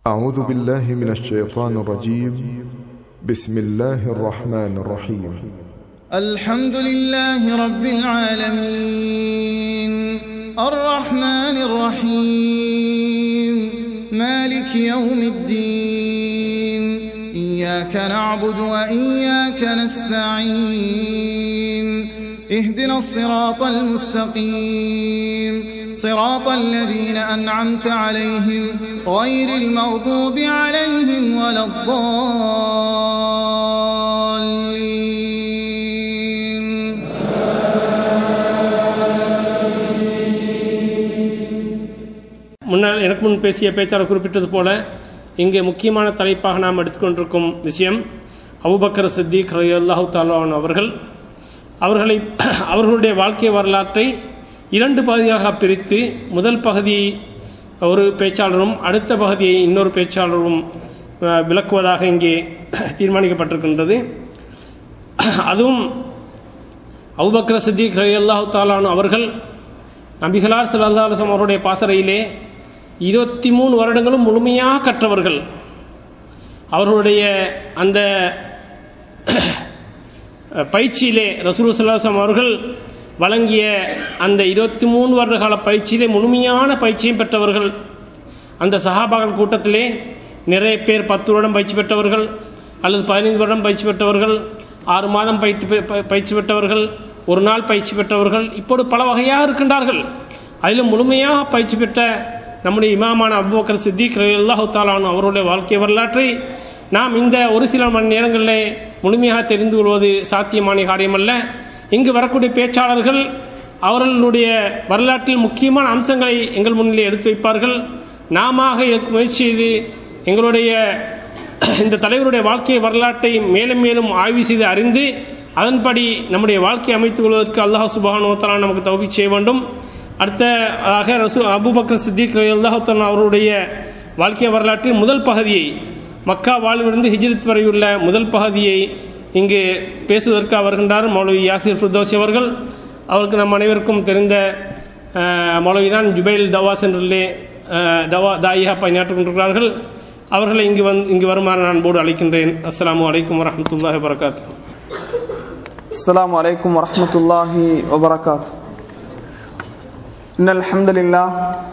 أعوذ بالله من الشيطان الرجيم بسم الله الرحمن الرحيم الحمد لله رب العالمين الرحمن الرحيم مالك يوم الدين إياك نعبد وإياك نستعين اهدنا الصراط المستقيم صراط الذين أنعمت عليهم غير المغضوب عليهم ولا الضالين முன்னால் எனக்கு முன் பேசிய பேச்சாளர் குறிப்பிட்டது போல இங்கே முக்கியமான தலைப்பாக நாம் எடுத்துக்கொண்டிருக்கும் விஷயம் அபுபக்கர் சித்திக் ரலியல்லாஹு தாலான் அவர்கள் அவர்களை அவர்களுடைய வாழ்க்கை வரலாற்றை இரண்டு பகுதியாக பிரித்து முதல் பகுதியை ஒரு பேச்சாளரும் அடுத்த பகுதியை இன்னொரு பேச்சாளரும் அஹ், விளக்குவதாக இங்கே தீர்மானிக்கப்பட்டிருக்கின்றது அதுவும் அபுபக்கர் சித்திக் ரலியல்லாஹு தாலான் அவர்கள் நபிகளார் சிலந்தாலசம் அவருடைய பாசறையிலே இருபத்தி மூணு வருடங்களும் முழுமையாக கற்றவர்கள் அவர்களுடைய அந்த பயிற்சியிலே ரசூல் சல்லாசம் அவர்கள் வழங்கிய அந்த இருபத்தி மூணு வருட கால பயிற்சியிலே முழுமையான பயிற்சியும் பெற்றவர்கள் அந்த சஹாபாக்கள் கூட்டத்திலே நிறைய பேர் பத்து வருடம் பயிற்சி பெற்றவர்கள் அல்லது பதினைந்து வருடம் பயிற்சி பெற்றவர்கள் ஆறு மாதம் பயிற்சி பெ- ப- பயிற்சி பெற்றவர்கள் ஒரு நாள் பயிற்சி பெற்றவர்கள் இப்போது பல வகையாக இருக்கின்றார்கள் அதிலும் முழுமையாக பயிற்சி பெற்ற நம்முடைய இமாமான அபுபக்கர் சித்திக் அல்லாஹு தாலான் அவருடைய வாழ்க்கை வரலாற்றை நாம் இந்த ஒரு சில மணி நேரங்களிலே முழுமையாக தெரிந்து கொள்வது சாத்தியமான காரியமல்ல இங்கு வரக்கூடிய பேச்சாளர்கள் அவர்களுடைய வரலாற்றில் முக்கியமான அம்சங்களை எங்கள் முன்னிலே எடுத்து வைப்பார்கள் நாம இதற்கு முயற்சி செய்து எங்களுடைய இந்த தலைவருடைய வாழ்க்கை வரலாற்றை மேலும் மேலும் ஆய்வு செய்து அறிந்து அதன்படி நம்முடைய வாழ்க்கையை அமைத்துக் கொள்வதற்கு அல்லாஹ் சுபானுவத்தலா நமக்கு தௌபி செய்ய வேண்டும் அடுத்ததாக ரசூ அபுபக்கர் சித்திக் அல்லாஹத்தலா அவருடைய வாழ்க்கை வரலாற்றின் முதல் பகுதியை மக்கா வாழ்விலிருந்து ஹிஜ்ரத் வரையுள்ள முதல் பகுதியை இங்கு பேசுவதற்கு வருகின்றார் மௌலவி யாசிர் ஃபிர்தோசி அவர்கள் அவருக்கு நம் அனைவருக்கும் தெரிந்த அஹ், மௌலவிதான் ஜுபைல் தவா சென்றிலே அஹ், தவா தாயிகா பணியாற்றிக் கொண்டிருக்கிறார்கள் அவர்களை இங்கு வந்து இங்கு வருமாறு நான் போடு அழைக்கின்றேன் அஸ்ஸலாமு அலைக்கும் வரஹ்மத்துல்லாஹி வரகாத்து السلام عليكم ورحمة الله وبركاته إن الحمد لله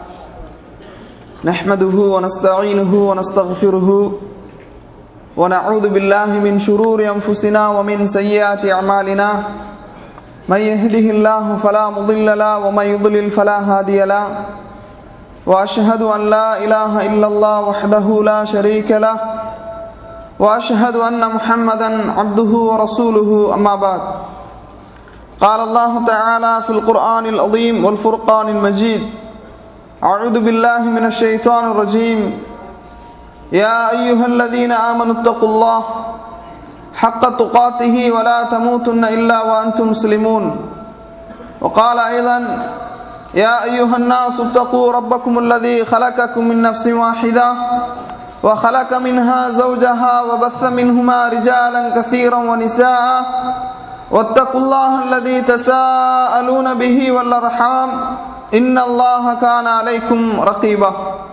نحمده ونستعينه ونستغفره ونعوذ بالله من شرور أنفسنا ومن سيئات أعمالنا من يهده الله فلا مضل له ومن يضلل فلا هادي له وأشهد أن لا إله إلا الله وحده لا شريك له واشهد ان محمدا عبده ورسوله اما بعد قال الله تعالى في القران العظيم والفرقان المجيد اعوذ بالله من الشيطان الرجيم يا ايها الذين امنوا اتقوا الله حق تقاته ولا تموتن الا وانتم مسلمون وقال ايضا يا ايها الناس اتقوا ربكم الذي خلقكم من نفس واحده وخلق منها زوجها وبث منهما رجالا كثيرا ونساء واتقوا الله الذي تساءلون به والارحام ان الله كان عليكم رقيبا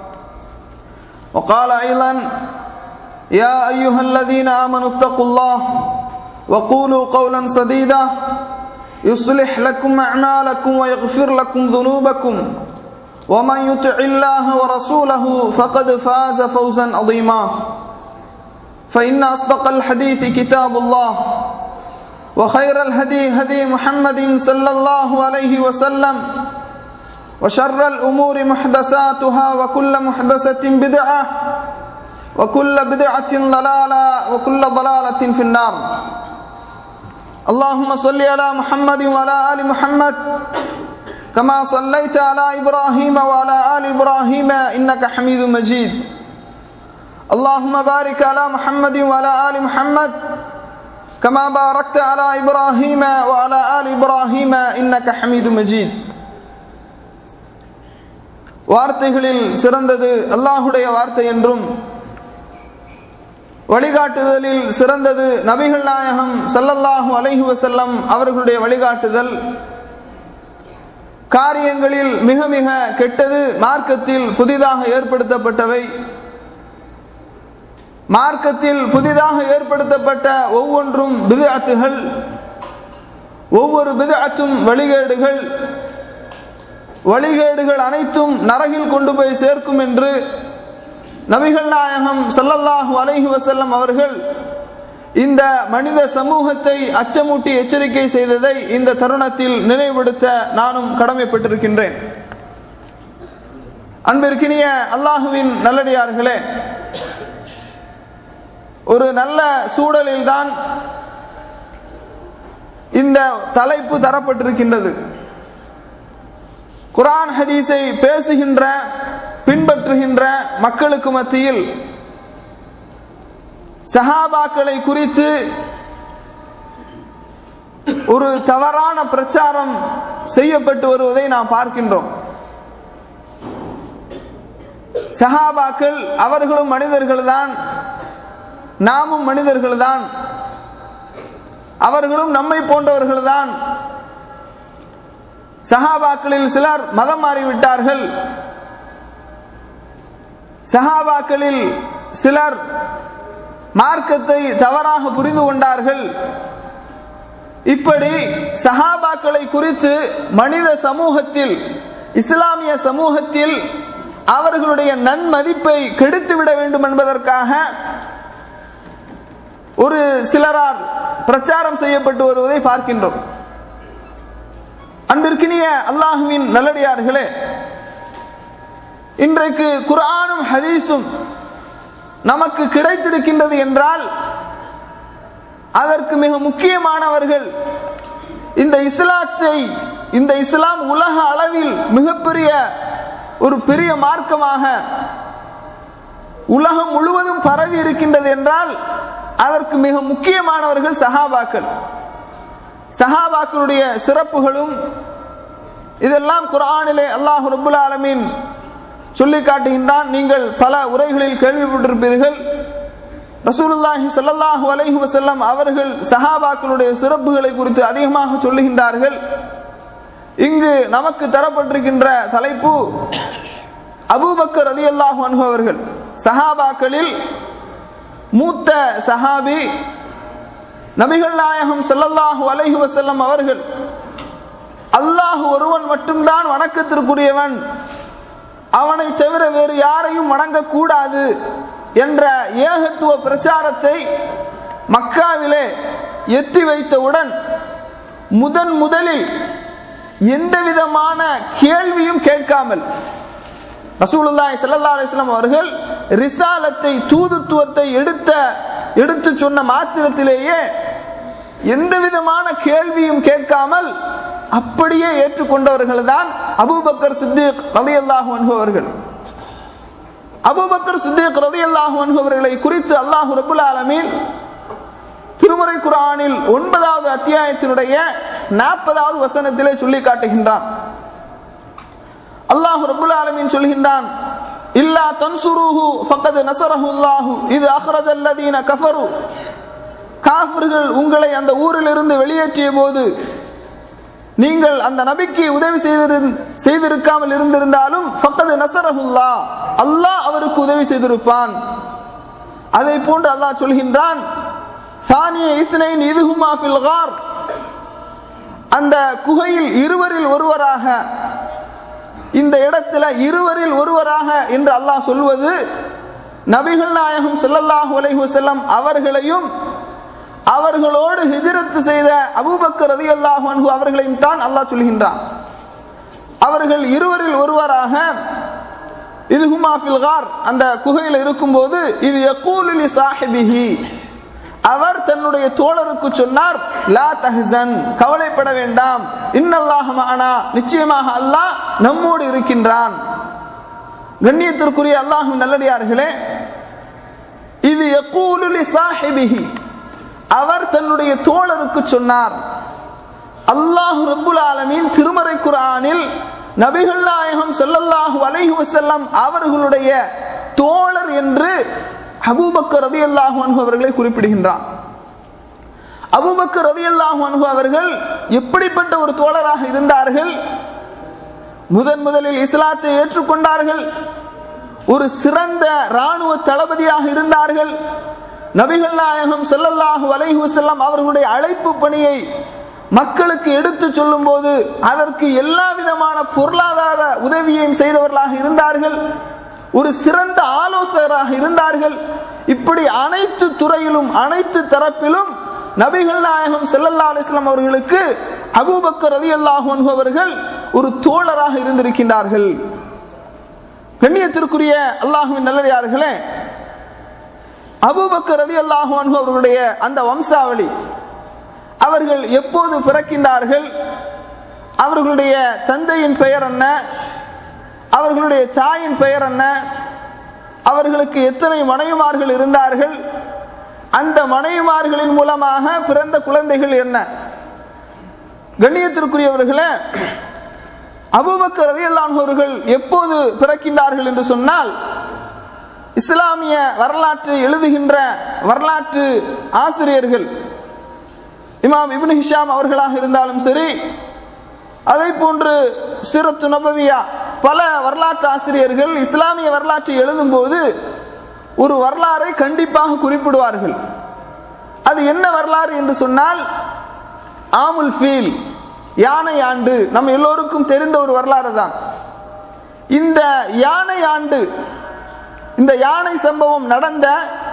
وقال ايضا يا ايها الذين امنوا اتقوا الله وقولوا قولا سديدا يصلح لكم اعمالكم ويغفر لكم ذنوبكم ومن يطع الله ورسوله فقد فاز فوزا عظيما فإن أصدق الحديث كتاب الله وخير الهدي هدي محمد صلى الله عليه وسلم وشر الأمور محدثاتها وكل محدثة بدعة وكل بدعة ضلالة وكل ضلالة في النار اللهم صل على محمد وعلى آل محمد كما صليت على ابراهيم وعلى ال ابراهيم انك حميد مجيد اللهم بارك على محمد وعلى ال محمد كما باركت على ابراهيم وعلى ال ابراهيم انك حميد مجيد வார்த்தைகளில் சிறந்தது அல்லாஹுடைய வார்த்தை என்றும் வழிகாட்டுதலில் சிறந்தது நபிகள் நாயகம் ஸல்லல்லாஹு அலைஹி வஸல்லம் அவர்களுடைய வழிகாட்டுதல் காரியங்களில் மிக மிக கெட்டது மார்க்கத்தில் புதிதாக ஏற்படுத்தப்பட்டவை மார்க்கத்தில் புதிதாக ஏற்படுத்தப்பட்ட ஒவ்வொன்றும் பிதுஅத்துகள் ஒவ்வொரு பிதுஅத்தும் வழிகேடுகள் வழிகேடுகள் அனைத்தும் நரகில் கொண்டு போய் சேர்க்கும் என்று நபிகள் நாயகம் ஸல்லல்லாஹு அலைஹி வஸல்லம் அவர்கள் இந்த மனித சமூகத்தை அச்சமூட்டி எச்சரிக்கை செய்ததை இந்த தருணத்தில் நினைவுபடுத்த நானும் கடமைப்பட்டிருக்கின்றேன் அன்பிற்கினிய அல்லாஹுவின் நல்லடியார்களே ஒரு நல்ல சூழலில்தான் இந்த தலைப்பு தரப்பட்டிருக்கின்றது குரான் ஹதீஸை பேசுகின்ற பின்பற்றுகின்ற மக்களுக்கு மத்தியில் சஹாபாக்களை குறித்து ஒரு தவறான பிரச்சாரம் செய்யப்பட்டு வருவதை நாம் பார்க்கின்றோம் சஹாபாக்கள் அவர்களும் மனிதர்கள்தான் நாமும் மனிதர்கள்தான் அவர்களும் நம்மை போன்றவர்கள்தான் சஹாபாக்களில் சிலர் மதம் மாறிவிட்டார்கள் சஹாபாக்களில் சிலர் மார்க்கத்தை தவறாக புரிந்து கொண்டார்கள் இப்படி சஹாபாக்களை குறித்து மனித சமூகத்தில் இஸ்லாமிய சமூகத்தில் அவர்களுடைய நன்மதிப்பை கெடுத்துவிட வேண்டும் என்பதற்காக ஒரு சிலரால் பிரச்சாரம் செய்யப்பட்டு வருவதை பார்க்கின்றோம் அன்பிற்கினிய அல்லாஹுவின் நல்லடியார்களே இன்றைக்கு குர்ஆனும் ஹதீஸும் நமக்கு கிடைத்திருக்கின்றது என்றால் அதற்கு மிக முக்கியமானவர்கள் இந்த இஸ்லாத்தை இந்த இஸ்லாம் உலக அளவில் மிகப்பெரிய ஒரு பெரிய மார்க்கமாக உலகம் முழுவதும் பரவி இருக்கின்றது என்றால் அதற்கு மிக முக்கியமானவர்கள் சஹாபாக்கள் சஹாபாக்களுடைய சிறப்புகளும் இதெல்லாம் குரானிலே அல்லாஹ் ரபுல் ஆலமீன் சொல்லி காட்டுகின்றான் நீங்கள் பல உரைகளில் கேள்விப்பட்டிருப்பீர்கள் ரசூலுல்லாஹி ஸல்லல்லாஹு அலைஹி வஸல்லம் அவர்கள் சஹாபாக்களுடைய சிறப்புகளை குறித்து அதிகமாக சொல்லுகின்றார்கள் இங்கு நமக்கு தரப்பட்டிருக்கின்ற தலைப்பு அபூபக்கர் ரலியல்லாஹு அன்ஹு அவர்கள் சஹாபாக்களில் மூத்த சஹாபி நபிகள் நாயகம் ஸல்லல்லாஹு அலைஹி வஸல்லம் அவர்கள் அல்லாஹ் ஒருவன் மட்டும்தான் வணக்கத்திற்குரியவன் அவனை தவிர வேறு யாரையும் வணங்கக்கூடாது என்ற ஏகத்துவ பிரச்சாரத்தை மக்காவிலே எத்தி வைத்தவுடன் முதன் முதலில் எந்த விதமான கேள்வியும் கேட்காமல் ரசூலுல்லாஹி ஸல்லல்லாஹு அலைஹி வஸல்லம் அவர்கள் ரிசாலத்தை தூதுத்துவத்தை எடுத்த எடுத்து சொன்ன மாத்திரத்திலேயே எந்த விதமான கேள்வியும் கேட்காமல் அப்படியே ஏற்றுக்கொண்டவர்கள் தான் அபூபக்கர் சித்திக் ரலியல்லாஹு அன்ஹு அவர்கள் அபூபக்கர் சித்திக் ரலியல்லாஹு அன்ஹு அவர்களை குறித்து அல்லாஹ் ரபுல் ஆலமீன் திருமறை குரானில் ஒன்பதாவது அத்தியாயத்தினுடைய நாற்பதாவது வசனத்திலே சொல்லி காட்டுகின்றான் அல்லாஹ் ரபுல் ஆலமீன் சொல்கின்றான் இல்லா தன்சுருஹு ஃபக்கது நசரஹு அல்லாஹு இது அஹ்ரஜ அல்லதீன கஃபரு காஃபிர்கள் உங்களை அந்த ஊரிலிருந்து வெளியேற்றிய போது நீங்கள் அந்த நபிக்கு உதவி செய்திருக்காமல் இருந்திருந்தாலும் ஃபக்கது நசரஹுல்லா அல்லாஹ் அவருக்கு உதவி செய்திருப்பான் அதை போன்று அல்லாஹ் சொல்கின்றான் சானிய இஸ்னைன் இதுஹுமா ஃபில் கார் அந்த குகையில் இருவரில் ஒருவராக இந்த இடத்துல இருவரில் ஒருவராக என்று அல்லாஹ் சொல்வது நபிகள் நாயகம் ஸல்லல்லாஹு அலைஹி வஸல்லம் அவர்களையும் அவர்களோடு ஹிஜ்ரத் செய்த அபூபக்கர் ரலியல்லாஹு அன்ஹு அவர்களையும் தான் அல்லாஹ் சொல்கின்றான் அவர்கள் இருவரில் ஒருவராக இது ஹுமாஃபில் கார் அந்த குகையில் இருக்கும்போது இது யக்கூலி சாஹிபிஹி அவர் தன்னுடைய தோழருக்கு சொன்னார் லா தஹ்சன் கவலைப்பட வேண்டாம் இன்னல்லாஹ் மஅனா நிச்சயமாக அல்லாஹ் நம்மோடு இருக்கின்றான் கண்ணியத்திற்குரிய அல்லாஹ் நல்லடியார்களே இது யக்கூலி சாஹிபிஹி அவர் தன்னுடைய தோழருக்கு சொன்னார் அல்லாஹ் ரப்புல் ஆலமீன் திருமறை குரானில் நபிகள் நாயகம் ஸல்லல்லாஹு அலைஹி வஸல்லம் அவர்களுடைய தோழர் என்று அபூபக்கர் ரதியல்லாஹு அன்ஹு அவர்களை குறிப்பிடுகின்றான் அபூபக்கர் ரதியல்லாஹு அன்ஹு அவர்கள் எப்படிப்பட்ட ஒரு தோழராக இருந்தார்கள் முதன் முதலில் இஸ்லாத்தை ஏற்றுக்கொண்டார்கள் ஒரு சிறந்த இராணுவ தளபதியாக இருந்தார்கள் நபிகள் நாயகம் ஸல்லல்லாஹு அலைஹி வஸல்லம் அவர்களுடைய அழைப்பு பணியை மக்களுக்கு எடுத்து சொல்லும் போது அதற்கு எல்லா விதமான பொருளாதார உதவியையும் செய்தவர்களாக இருந்தார்கள் ஒரு சிறந்த ஆலோசகராக இருந்தார்கள் இப்படி அனைத்து துறையிலும் அனைத்து தரப்பிலும் நபிகள் நாயகம் ஸல்லல்லாஹு அலைஹி வஸல்லம் அவர்களுக்கு அபூபக்கர் ரலியல்லாஹு அன்ஹு அவர்கள் ஒரு தோழராக இருந்திருக்கின்றார்கள் கண்ணியத்திற்குரிய அல்லாஹுவின் நல்லடியார்களே அபூபக்கர் ரலியல்லாஹு அன்ஹு அவர்களுடைய அந்த வம்சாவளி அவர்கள் எப்போது பிறக்கின்றார்கள் அவர்களுடைய தந்தையின் பெயர் என்ன அவர்களுடைய தாயின் பெயர் என்ன அவர்களுக்கு எத்தனை மனைவிமார்கள் இருந்தார்கள் அந்த மனைவிமார்களின் மூலமாக பிறந்த குழந்தைகள் என்ன கண்ணியத்திற்குரியவர்களே அபூபக்கர் ரலியல்லாஹு அவர்கள் எப்போது பிறக்கின்றார்கள் என்று சொன்னால் இஸ்லாமிய வரலாற்றை எழுதுகின்ற வரலாற்று ஆசிரியர்கள் இமாம் இப்னு ஹிஷாம் அவர்களாக இருந்தாலும் சரி அதை போன்று சிரத்து நபவியா பல வரலாற்று ஆசிரியர்கள் இஸ்லாமிய வரலாற்றை எழுதும்போது ஒரு வரலாறை கண்டிப்பாக குறிப்பிடுவார்கள் அது என்ன வரலாறு என்று சொன்னால் ஆமுல் ஃபீல் யானை ஆண்டு நம்ம எல்லோருக்கும் தெரிந்த ஒரு வரலாறு தான் இந்த யானை ஆண்டு இந்த யானை சம்பவம் நடந்த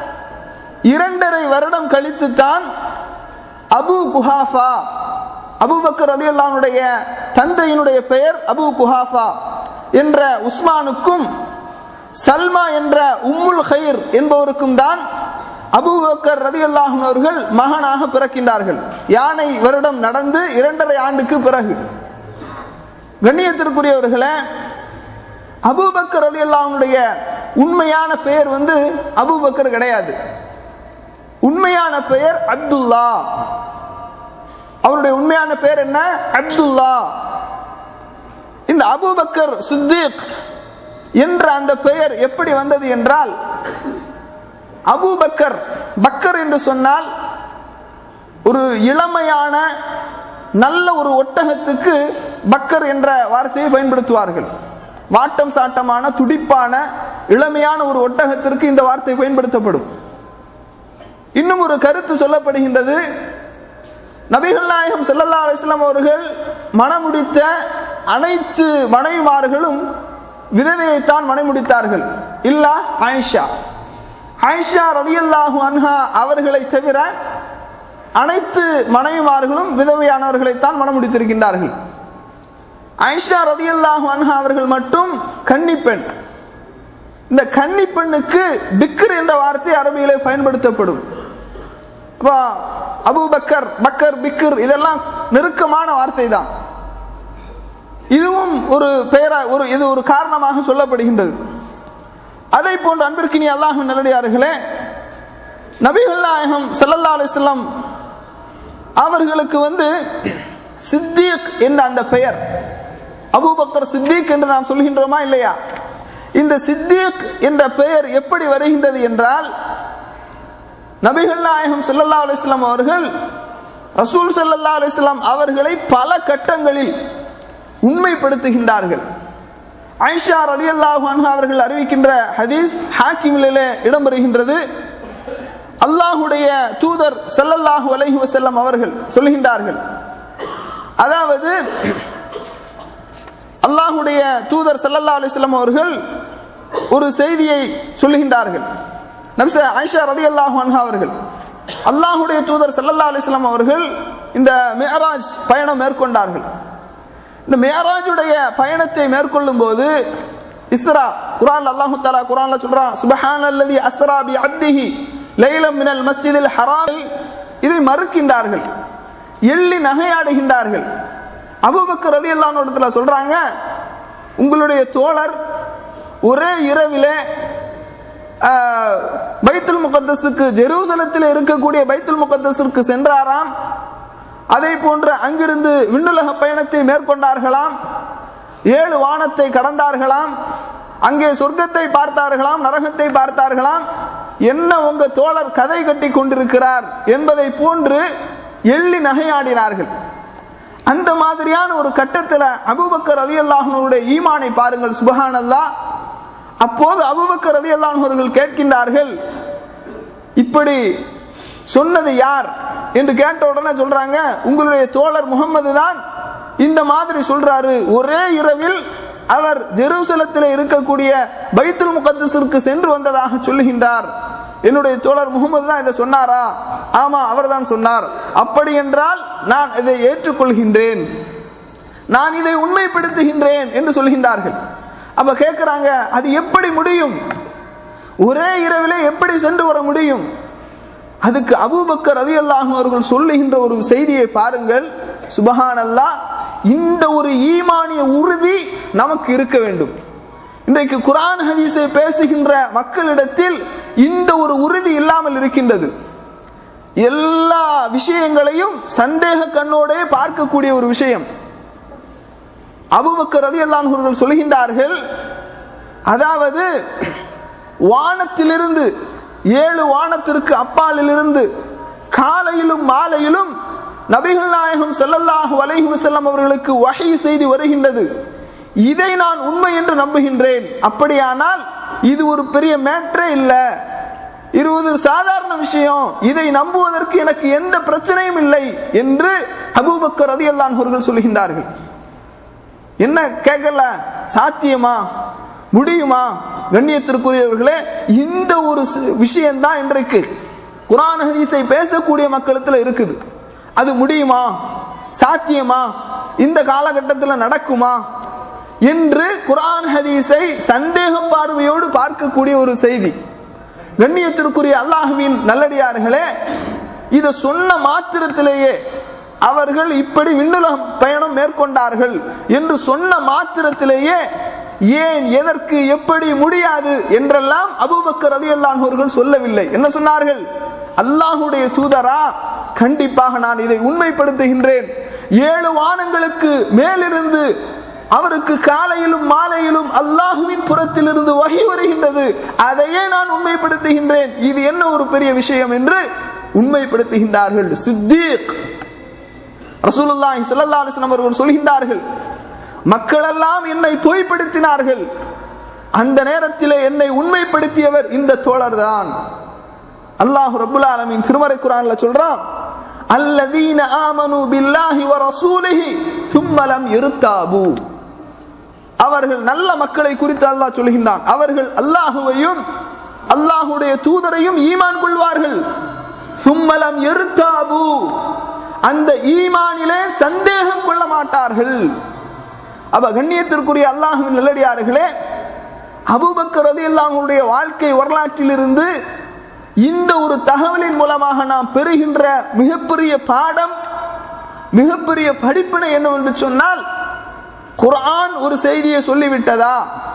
இரண்டரை வருடம் கழித்து தான் அபு குஹாஃபா அபுபக்கர் ரலியல்லாஹுடைய தந்தையினுடைய பெயர் அபு குஹாஃபா என்ற உஸ்மானுக்கும் சல்மா என்ற உம்முல் ஹைர் என்பவருக்கும் தான் அபூபக்கர் ரதியல்லாஹு அவர்கள் மகனாக பிறக்கின்றார்கள் யானை வருடம் நடந்து இரண்டரை ஆண்டுக்கு பிறகு கண்ணியத்திற்குரியவர்களே அபூபக்கர் ரதியல்லாஹுடைய உண்மையான பெயர் வந்து அபூபக்கர் கிடையாது உண்மையான பெயர் அப்துல்லா அவருடைய உண்மையான பெயர் என்ன அப்துல்லா இந்த அபூபக்கர் சித்திக் என்ற அந்த பெயர் எப்படி வந்தது என்றால் அபூபக்கர் பக்கர் என்று சொன்னால் ஒரு இளமையான நல்ல ஒரு ஒட்டகத்துக்கு பக்கர் என்ற வார்த்தையை பயன்படுத்துவார்கள் வாட்டம் சாட்டமான துடிப்பான இளமையான ஒரு ஒட்டகத்திற்கு இந்த வார்த்தை பயன்படுத்தப்படும் இன்னும் ஒரு கருத்து சொல்லப்படுகின்றது நபிகள் நாயகம் ஸல்லல்லாஹு அலைஹி வஸல்லம் அவர்கள் மணமுடித்த அனைத்து மனைவிமார்களும் விதவையைத்தான் மணமுடித்தார்கள் இல்லா ஆயிஷா ஆயிஷா ரதியல்லாஹு அன்ஹா அவர்களை தவிர அனைத்து மனைவிமார்களும் விதவையானவர்களைத்தான் மணமுடித்திருக்கின்றார்கள் ஆயிஷா ரதியல்லாஹு அன்ஹா அவர்கள் மட்டும் கன்னிப்பெண் இந்த கன்னிப்பெண்ணுக்கு பிக்ர் என்ற வார்த்தை அரபியிலே பயன்படுத்தப்படும் அப்போ அபு பக்கர் பக்கர் பிக்கர் இதெல்லாம் நெருக்கமான வார்த்தை தான் இதுவும் ஒரு பெயரா ஒரு இது ஒரு காரணமாக சொல்லப்படுகின்றது அதை போன்ற அன்பிற்கினி அல்லாஹ் நல்லடியார்களே நபிகள் நாயகம் ஸல்லல்லாஹு அலைஹி வஸல்லம் அவர்களுக்கு வந்து சித்திக் என்ற அந்த பெயர் அபூபக்கர் சித்திக் என்று நாம் சொல்கின்றோமா இல்லையா இந்த சித்திக் என்ற பெயர் எப்படி வருகின்றது என்றால் நபிகள் நாயகம் ஸல்லல்லாஹு அலைஹி வஸல்லம் அவர்கள் ரசூல் ஸல்லல்லாஹு அலைஹி வஸல்லம் அவர்களை பல கட்டங்களில் உண்மைப்படுத்துகின்றார்கள் ஆயிஷா ரலியல்லாஹு அன்ஹா அவர்கள் அறிவிக்கின்ற ஹதீஸ் ஹாக்கிமிலே இடம்பெறுகின்றது அல்லாஹுடைய தூதர் ஸல்லல்லாஹு அலைஹி வஸல்லம் அவர்கள் சொல்கின்றார்கள் அதாவது அல்லாஹுடைய தூதர் ஸல்லல்லாஹு அலைஹி வஸல்லம் அவர்கள் ஒரு செய்தியை சொல்லுகின்றார்கள் நபிச ஆயிஷா ரலியல்லாஹு அன்ஹா அவர்கள் அல்லாஹுடைய தூதர் ஸல்லல்லாஹு அலைஹி வஸல்லம் அவர்கள் இந்த மிஅராஜ் பயணம் மேற்கொண்டார்கள் இந்த மேராஜுடைய பயணத்தை மேற்கொள்ளும் போது இஸ்ரா குரான் அல்லாஹு தாலா குரான்ல சொல்றான் சுபஹான் அல்லதி அஸ்ரா பி அப்திஹி லைலம் மினல் மஸ்ஜிதில் ஹராம் இதை மறுக்கின்றார்கள் எள்ளி நகையாடுகின்றார்கள் அபுபக்கர் ரதி இடத்துல சொல்றாங்க உங்களுடைய தோழர் ஒரே இரவிலே ஆஹ், பைத்துல் முகத்தஸுக்கு ஜெருசலத்தில் இருக்கக்கூடிய பைத்துல் முகத்தஸிற்கு சென்றாராம் அதை போன்று அங்கிருந்து விண்ணுலக பயணத்தை மேற்கொண்டார்களாம் ஏழு வானத்தை கடந்தார்களாம் அங்கே சொர்க்கத்தை பார்த்தார்களாம் நரகத்தை பார்த்தார்களாம் என்ன உங்க தோழர் கதை கட்டி கொண்டிருக்கிறார் என்பதை போன்று எள்ளி நகையாடினார்கள் அந்த மாதிரியான ஒரு கட்டத்தில் அபூபக்கர் அலி அல்லாஹனுடைய ஈமானை பாருங்கள் சுபஹானல்லா அப்போது அபுபக்கர் ரலியல்லாஹு அவர்கள் கேட்கின்றார்கள் இப்படி சொன்னது யார் என்று கேட்ட உடனே சொல்றாங்க உங்களுடைய தோழர் முகமது தான் இந்த மாதிரி சொல்றாரு ஒரே இரவில் அவர் ஜெருசலத்தில் இருக்கக்கூடிய பைத்துல் முகத்தஸிற்கு சென்று வந்ததாக சொல்லுகின்றார் என்னுடைய தோழர் முகமது தான் இதை சொன்னாரா ஆமா அவர் தான் சொன்னார் அப்படி என்றால் நான் இதை ஏற்றுக்கொள்கின்றேன் நான் இதை உண்மைப்படுத்துகின்றேன் என்று சொல்கின்றார்கள் அப்ப கேட்கிறாங்க அது எப்படி முடியும் ஒரே இரவிலே எப்படி சென்று வர முடியும் அதுக்கு அபூபக்கர் ரலியல்லாஹு அவர்கள் சொல்லுகின்ற ஒரு செய்தியை பாருங்கள் சுபஹானல்லாஹ் இந்த ஒரு ஈமானிய உறுதி நமக்கு இருக்க வேண்டும் இன்றைக்கு குரான் ஹதீஸை பேசுகின்ற மக்களிடத்தில் இந்த ஒரு உறுதி இல்லாமல் இருக்கின்றது எல்லா விஷயங்களையும் சந்தேக கண்ணோடே பார்க்கக்கூடிய ஒரு விஷயம் அபுபக்கர் ரலியல்லாஹு அவர்கள் சொல்கின்றார்கள் அதாவது வானத்திலிருந்து ஏழு வானத்திற்கு அப்பாலிலிருந்து காலையிலும் மாலையிலும் நபிகள் நாயகம் ஸல்லல்லாஹு அலைஹி வஸல்லம் அவர்களுக்கு வஹி செய்தி வருகின்றது இதை நான் உண்மை என்று நம்புகின்றேன் அப்படியானால் இது ஒரு பெரிய மேட்ரே இல்லை இது ஒரு சாதாரண விஷயம் இதை நம்புவதற்கு எனக்கு எந்த பிரச்சனையும் இல்லை என்று அபூபக்கர் ரலியல்லாஹு அவர்கள் சொல்கின்றார்கள் என்ன கேட்கல சாத்தியமா முடியுமா கண்ணியத்திற்குரியவர்களே இந்த ஒரு சி- விஷயம்தான் இன்றைக்கு குரான் ஹதீஸை பேசக்கூடிய மக்களிடத்தில் இருக்குது அது முடியுமா சாத்தியமா இந்த காலகட்டத்தில் நடக்குமா என்று குரான் ஹதீஸை சந்தேக பார்வையோடு பார்க்கக்கூடிய ஒரு செய்தி கண்ணியத்திற்குரிய அல்லாஹுவின் நல்லடியார்களே இதை சொன்ன மாத்திரத்திலேயே அவர்கள் இப்படி விண்ணுலகம் பயணம் மேற்கொண்டார்கள் என்று சொன்ன மாத்திரத்திலேயே ஏன் எதற்கு எப்படி முடியாது என்றெல்லாம் அபூபக்கர் ரலியல்லாஹு அவர்கள் சொல்லவில்லை என்ன சொன்னார்கள் அல்லாஹுடைய தூதரா கண்டிப்பாக நான் இதை உண்மைப்படுத்துகின்றேன் ஏழு வானங்களுக்கு மேலிருந்து அவருக்கு காலையிலும் மாலையிலும் அல்லாஹுவின் புறத்திலிருந்து வகை வருகின்றது அதையே நான் உண்மைப்படுத்துகின்றேன் இது என்ன ஒரு பெரிய விஷயம் என்று உண்மைப்படுத்துகின்றார்கள் சித்தீக் ரசூலுல்லாஹி ஸல்லல்லாஹு அலைஹி வஸல்லம் அவர்கள் சொல்கின்றார்கள் மக்களெல்லாம் என்னை பொய்ப்படுத்தினார்கள் அந்த நேரத்தில் என்னை உண்மைப்படுத்தியவர் இந்த தோழர்தான் அல்லாஹ் ரப்புல் ஆலமீன் திருமறை குர்ஆன்ல சொல்றான் அல்லதீன ஆமனு பில்லாஹி வ ரசூலிஹி ثم لم يرتابوا அவர்கள் நல்ல மக்களை குறித்து அல்லாஹ் சொல்கின்றான் அவர்கள் அல்லாஹுவையும் அல்லாஹுடைய தூதரையும் ஈமான் கொள்வார்கள் சும்மலம் எருத்தாபு அந்த ஈமானிலே சந்தேகம் கொள்ள மாட்டார்கள் அப்ப கண்ணியத்திற்குரிய அல்லாஹுவின் நல்லடியார்களே அபூபக்கர் ரலியல்லாஹுடைய வாழ்க்கை வரலாற்றிலிருந்து இந்த ஒரு தகவலின் மூலமாக நாம் பெறுகின்ற மிகப்பெரிய பாடம் மிகப்பெரிய படிப்பினை என்னவென்று சொன்னால் குர்ஆன் ஒரு செய்தியை சொல்லிவிட்டதா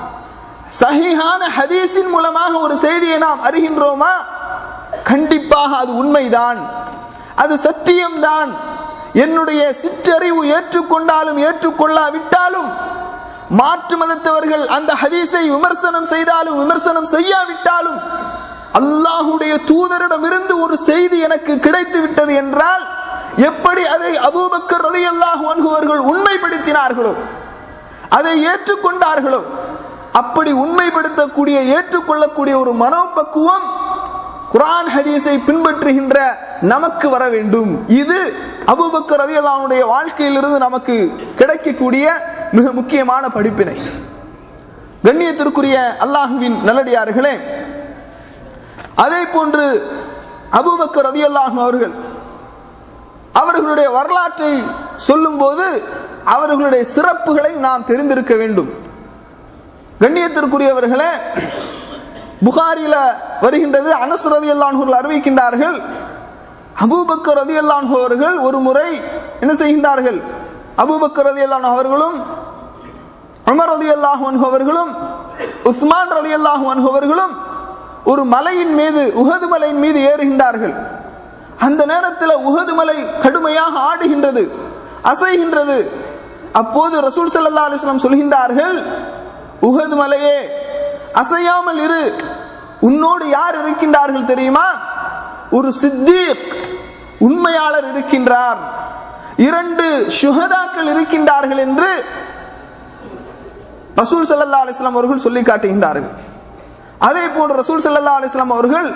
சஹீஹான ஹதீஸின் மூலமாக ஒரு செய்தியை நாம் அறிகின்றோமா கண்டிப்பாக அது உண்மைதான் அது சத்தியம்தான் என்னுடைய சிற்றறிவு ஏற்றுக்கொண்டாலும் ஏற்றுக்கொள்ளாவிட்டாலும் மாற்று மதத்தவர்கள் அந்த ஹதீஸை விமர்சனம் செய்தாலும் விமர்சனம் செய்யாவிட்டாலும் அல்லாஹுடைய தூதரிடமிருந்து ஒரு செய்தி எனக்கு கிடைத்து விட்டது என்றால் எப்படி அதை அபூபக்கர் ரலியல்லாஹு அன்ஹு அவர்கள் உண்மைப்படுத்தினார்களோ அதை ஏற்றுக்கொண்டார்களோ அப்படி உண்மைப்படுத்தக்கூடிய ஏற்றுக்கொள்ளக்கூடிய ஒரு மனோபக்குவம் குர்ஆன் ஹதீஸை பின்பற்றுகின்ற நமக்கு வர வேண்டும் இது அபூபக்கர் ரலியல்லாஹுடைய வாழ்க்கையிலிருந்து நமக்கு கிடைக்கக்கூடிய மிக முக்கியமான படிப்பினை கண்ணியத்திற்குரிய அல்லாஹுவின் நல்லடியார்களே அதே போன்று அபூபக்கர் ரலியல்லாஹு அவர்கள் அவர்களுடைய வரலாற்றை சொல்லும்போது அவர்களுடைய சிறப்புகளை நாம் தெரிந்திருக்க வேண்டும் கண்ணியத்திற்குரியவர்களே புகாரில வருகின்றது அனஸ் ரலியல்லாஹு அவர்கள் அறிவிக்கின்றார்கள் அபூபக்கர் ரலியல்லாஹு அவர்கள் ஒரு முறை என்ன செய்கின்றார்கள் அபூபக்கர் ரலியல்லாஹு அவர்களும் உமர் ரலியல்லாஹு அன்ஹு அவர்களும் உஸ்மான் ரலியல்லாஹு அன்ஹு அவர்களும் ஒரு மலையின் மீது உஹது மலையின் மீது ஏறுகின்றார்கள் அந்த நேரத்தில் உஹது மலை கடுமையாக ஆடுகின்றது அசைகின்றது அப்போது ரசூல் ஸல்லல்லாஹு அலைஹி வஸல்லம் சொல்கின்றார்கள் உஹது மலையே அசையாமல் இரு உன்னோடு யார் இருக்கின்றார்கள் தெரியுமா ஒரு சித்தீக் உண்மையாளர் இருக்கின்றார் இரண்டு சுஹதாக்கள் இருக்கின்றார்கள் என்று ரசூல் ஸல்லல்லாஹு அலைஹி வஸல்லம் அவர்கள் சொல்லி காட்டுகின்றார்கள் அதே போன்று ரசூல் ஸல்லல்லாஹு அலைஹி வஸல்லம் அவர்கள்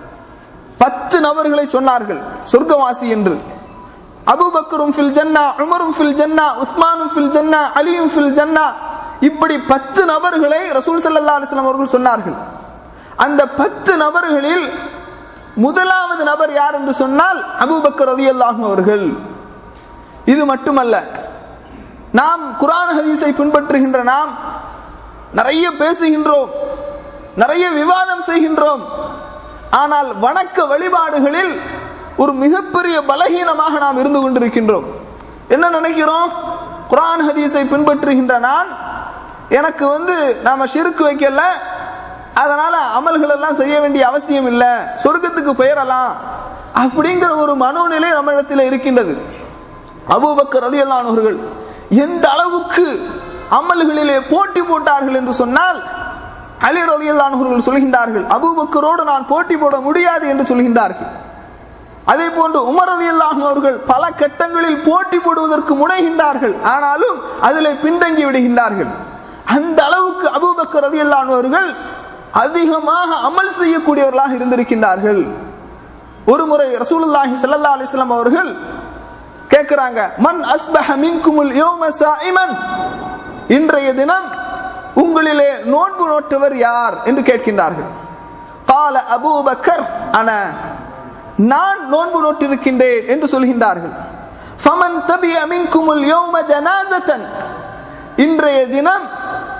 பத்து நபர்களை சொன்னார்கள் சொர்க்கவாசி என்று அபூபக்கரும் ஃபில் ஜன்னா உமரும் ஃபில் ஜன்னா உஸ்மானும் ஃபில் ஜன்னா அலியும் ஃபில் ஜன்னா இப்படி பத்து நபர்களை ரசூல் ஸல்லல்லாஹு அலைஹி வஸல்லம் அவர்கள் சொன்னார்கள் அந்த பத்து நபர்களில் முதலாவது நபர் யார் என்று சொன்னால் அபூபக்கர் ரலியல்லாஹு அவர்கள் இது மட்டுமல்ல நாம் குர்ஆன் ஹதீஸை பின்பற்றுகின்ற நாம் நிறைய பேசுகின்றோம் நிறைய விவாதம் செய்கின்றோம் ஆனால் வணக்க வழிபாடுகளில் ஒரு மிகப்பெரிய பலகீனமாக நாம் இருந்து கொண்டிருக்கின்றோம் என்ன நினைக்கிறோம் குர்ஆன் ஹதீஸை பின்பற்றுகின்ற நான் எனக்கு வந்து நாம ஷிருக்கு வைக்கல அதனால அமல்கள் எல்லாம் செய்ய வேண்டிய அவசியம் இல்லை சொர்க்கத்துக்கு பெயரலாம் அப்படிங்கிற ஒரு மனோநிலை நம்மிடத்தில் இருக்கின்றது அபூபக்கர் ரலியல்லாஹு எந்த அளவுக்கு அமல்களிலே போட்டி போட்டார்கள் என்று சொன்னால் அலி ரலியல்லாஹு சொல்கின்றார்கள் அபூபக்கரோடு நான் போட்டி போட முடியாது என்று சொல்கின்றார்கள் அதே போன்று உமர் ரலியல்லாஹு அவர்கள் பல கட்டங்களில் போட்டி போடுவதற்கு முனைகின்றார்கள் ஆனாலும் அதிலே பின்தங்கி விடுகின்றார்கள் அந்த அளவுக்கு அபூபக்கர் ரலியல்லாஹு அவர்கள் அதிகமாக அமல் செய்யக்கூடியவர்களாக இருந்திருக்கின்றார்கள் ஒரு முறை ரசூலுல்லாஹி ஸல்லல்லாஹு அலைஹி வஸல்லம் அவர்கள் கேட்கிறாங்க மன் அஸ்பஹ மின்குமுல் யௌம சாயிமன் இன்றைய தினம் உங்களிலே நோன்பு நோட்டவர் யார் என்று கேட்கின்றார்கள் கால அபூபக்கர் அன நான் நோன்பு நோட்டிருக்கின்றேன் என்று சொல்கின்றார்கள் ஃபமன் தபிய மின்குமுல் யௌம ஜனாசத்தன் இன்றைய தினம்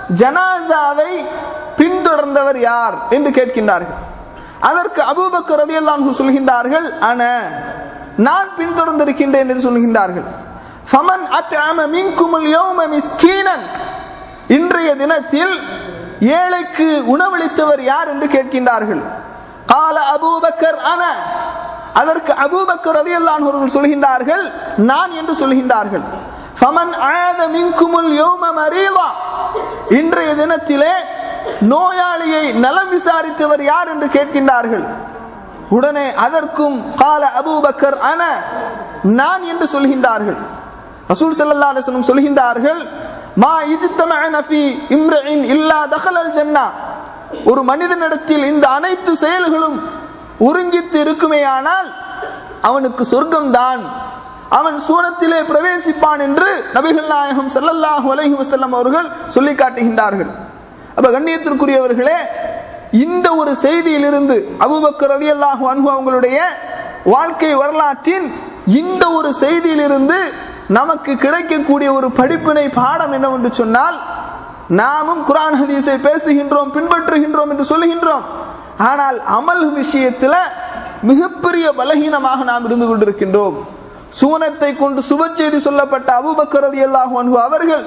ஜனாசாவை பின்தொடர்ந்தவர் யார் என்று கேட்கின்றார்கள் அதற்கு அபூபக்கர் ரலியல்லாஹு சொல்கின்றார்கள் அன நான் பின்தொடர்ந்திருக்கின்றேன் என்று சொல்கின்றார்கள் ஃபமன் அத்அம மின்குமுல் யௌம மிஸ்கீனன் இன்றைய தினத்தில் ஏழைக்கு உணவளித்தவர் யார் என்று கேட்கின்றார்கள் கால அபூபக்கர் அன அதற்கு அபூபக்கர் ரலியல்லாஹு அவர்கள் சொல்கின்றார்கள் நான் என்று சொல்கின்றார்கள் ஃபமன் ஆத மின்குமுல் யௌம மரீதா இன்றைய தினத்திலே நோயாளியை நலம் விசாரித்தவர் யார் என்று கேட்கின்றார்கள் உடனே அதற்கும் கால அபூபக்கர் அன நான் என்று சொல்கின்றார்கள் ரசூல் ஸல்லல்லாஹு அலைஹி வஸல்லம் சொல்கின்றார்கள் மா இஜ்தமஅன ஃபீ இம்ரஇன் இல்லா தഖலல் ஜன்னா ஒரு மனிதனிடத்தில் இந்த அனைத்து செயல்களும் ஒருங்கித்து இருக்குமேயானால் அவனுக்கு சொர்க்கம்தான் அவன் சூனத்திலே பிரவேசிப்பான் என்று நபிகள் நாயகம் ஸல்லல்லாஹு அலைஹி வஸல்லம் அவர்கள் சொல்லி காட்டுகின்றார்கள் அப்ப கண்ணியத்திற்குரியவர்களே இந்த ஒரு செய்தியிலிருந்து அபூபக்கர் ரலியல்லாஹு அன்ஹு அவங்களுடைய வாழ்க்கை வரலாற்றின் இந்த ஒரு செய்தியிலிருந்து நமக்கு கிடைக்கக்கூடிய ஒரு படிப்பினை பாடம் என்னவென்று சொன்னால் நாமும் குரான் ஹதீஸை பேசுகின்றோம் பின்பற்றுகின்றோம் என்று சொல்லுகின்றோம் ஆனால் அமல் விஷயத்தில் மிகப்பெரிய பலகீனமாக நாம் இருந்து கொண்டிருக்கின்றோம் சூனத்தை கொண்டு சுப செய்தி சொல்லப்பட்ட அபூபக்கர் ரலியல்லாஹு அன்ஹு அவர்கள்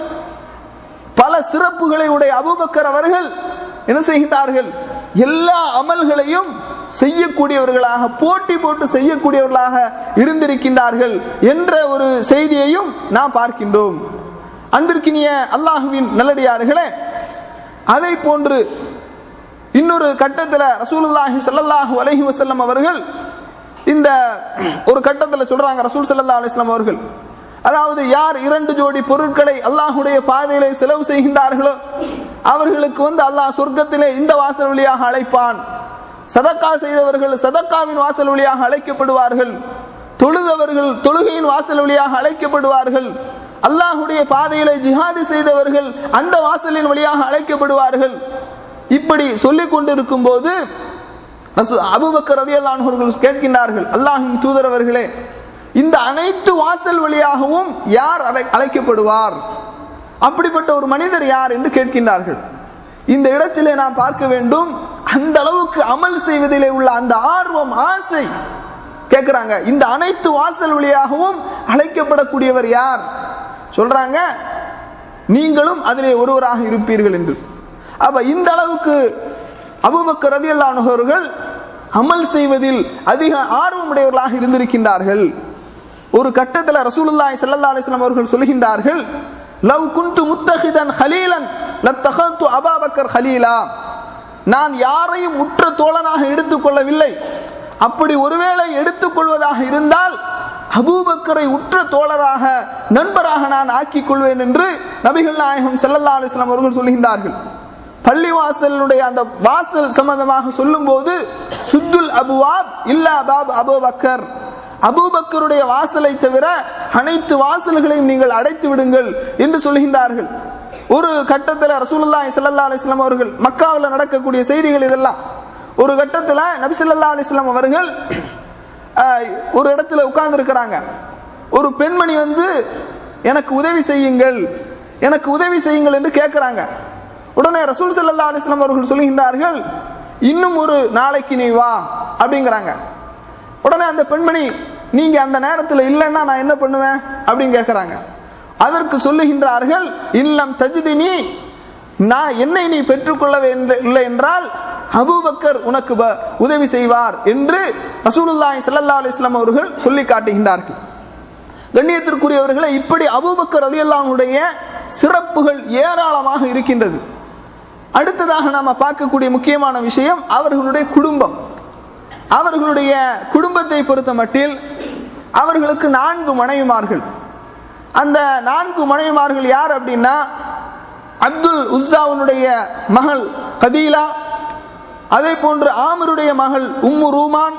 பல சிறப்புகளை உடைய அபூபக்கர் அவர்கள் என்ன செய்கின்றார்கள் எல்லா அமல்களையும் செய்யக்கூடியவர்களாக போட்டி போட்டு செய்யக்கூடியவர்களாக இருந்திருக்கின்றார்கள் என்ற ஒரு செய்தியையும் நாம் பார்க்கின்றோம் அன்பிற்கினிய அல்லாஹுவின் நல்லடியார்களே அதை போன்று இன்னொரு கட்டத்தில் ரசூலுல்லாஹி ஸல்லல்லாஹு அலைஹி வஸல்லம் அவர்கள் இந்த ஒரு கட்டத்தில் சொல்றாங்க ரசூல் ஸல்லல்லாஹு அலைஹி வஸல்லம் அவர்கள் அதாவது யார் இரண்டு ஜோடி பொருட்களை அல்லாஹுடைய பாதையிலே செலவு செய்கின்றார்களோ அவர்களுக்கு வந்து அல்லாஹ் சொர்க்கத்திலே இந்த வாசல் வழியாக அழைப்பான் சதக்கா செய்தவர்கள் சதக்காவின் வாசல் வழியாக அழைக்கப்படுவார்கள் தொழுதவர்கள் தொழுகையின் வாசல் வழியாக அழைக்கப்படுவார்கள் அல்லாஹுடைய பாதையிலே ஜிஹாது செய்தவர்கள் அந்த வாசலின் வழியாக அழைக்கப்படுவார்கள் இப்படி சொல்லிக் கொண்டிருக்கும் போது அபுபக்கர் ரதியல்லான் அவர்கள் கேட்கின்றார்கள் அல்லாஹின் தூதரவர்களே இந்த அனைத்து வாசல் வழியாகவும் யார் அழை- அழைக்கப்படுவார் அப்படிப்பட்ட ஒரு மனிதர் யார் என்று கேட்கின்றார்கள் இந்த இடத்திலே நாம் பார்க்க வேண்டும் அந்த அளவுக்கு அமல் செய்வதிலே உள்ள அந்த ஆர்வம் ஆசை கேட்கிறாங்க இந்த அனைத்து வாசல் வழியாகவும் அழைக்கப்படக்கூடியவர் யார் சொல்றாங்க நீங்களும் அதிலே ஒருவராக இருப்பீர்கள் என்று அப்ப இந்த அளவுக்கு அபுபக்கர் ரதியல்லாஹு அவர்கள் அமல் செய்வதில் அதிக ஆர்வமுடையவர்களாக இருந்திருக்கின்றார்கள் ஒரு கட்டத்தில் ரசூலுல்லாஹி ஸல்லல்லாஹு அலைஹி வஸல்லம் அவர்கள் சொல்கின்றார்கள் லவ் குன்து முத்தஹிதன் ஹலீலன் லத்தஹத்து அபாபக்கர் ஹலீலா நான் யாரையும் உற்ற தோழனாக எடுத்துக்கொள்ளவில்லை அப்படி ஒருவேளை எடுத்துக்கொள்வதாக இருந்தால் அபூபக்கரை உற்ற தோழராக நண்பராக நான் ஆக்கிக் கொள்வேன் என்று நபிகள் நாயகம் ஸல்லல்லாஹு அலைஹி வஸல்லம் அவர்கள் சொல்கின்றார்கள் பள்ளிவாசலுடைய அந்த வாசல் சம்பந்தமாக சொல்லும்போது சுத்துல் அபுவாப் இல்லா பாப் அபுபக்கர் அபூபக்கருடைய வாசலை தவிர அனைத்து வாசல்களையும் நீங்கள் அடைத்து விடுங்கள் என்று சொல்கின்றார்கள் ஒரு கட்டத்தில் ரசூலுல்லாஹி ஸல்லல்லாஹு அலைஹி வஸல்லம் அவர்கள் மக்காவில் நடக்கக்கூடிய செய்திகள் இதெல்லாம் ஒரு கட்டத்தில் நபி ஸல்லல்லாஹு அலைஹி வஸல்லம் அவர்கள் அஹ், ஒரு இடத்துல உட்கார்ந்து இருக்கிறாங்க ஒரு பெண்மணி வந்து எனக்கு உதவி செய்யுங்கள் எனக்கு உதவி செய்யுங்கள் என்று கேட்குறாங்க உடனே ரசூல் ஸல்லல்லாஹு அலைஹி வஸல்லம் அவர்கள் சொல்கின்றார்கள் இன்னும் ஒரு நாளைக்கு நீ வா அப்படிங்கிறாங்க உடனே அந்த பெண்மணி நீங்க அந்த நேரத்தில் இல்லைன்னா நான் என்ன பண்ணுவேன் அப்படின்னு கேட்குறாங்க அதற்கு சொல்லுகின்றார்கள் இல்லம் தஜிதினி நான் என்னை நீ பெற்றுக்கொள்ள வேண்டும் இல்லை என்றால் அபூபக்கர் உனக்கு ப- உதவி செய்வார் என்று ரசூலுல்லாஹி ஸல்லல்லாஹு அலைஹி வஸல்லம் அவர்கள் சொல்லி காட்டுகின்றார்கள் கண்ணியத்திற்குரியவர்களை இப்படி அபூபக்கர் ரலியல்லாஹுடைய சிறப்புகள் ஏராளமாக இருக்கின்றது அடுத்ததாக நாம பார்க்கக்கூடிய முக்கியமான விஷயம் அவர்களுடைய குடும்பம் அவர்களுடைய குடும்பத்தை பொறுத்த மட்டில் அவர்களுக்கு நான்கு மனைவிமார்கள் அந்த நான்கு மனைவிமார்கள் யார் அப்படின்னா அப்துல் உஸ்ஸாவுனுடைய மகள் கதீலா அதே போன்று ஆமருடைய மகள் உம்மு ரூமான்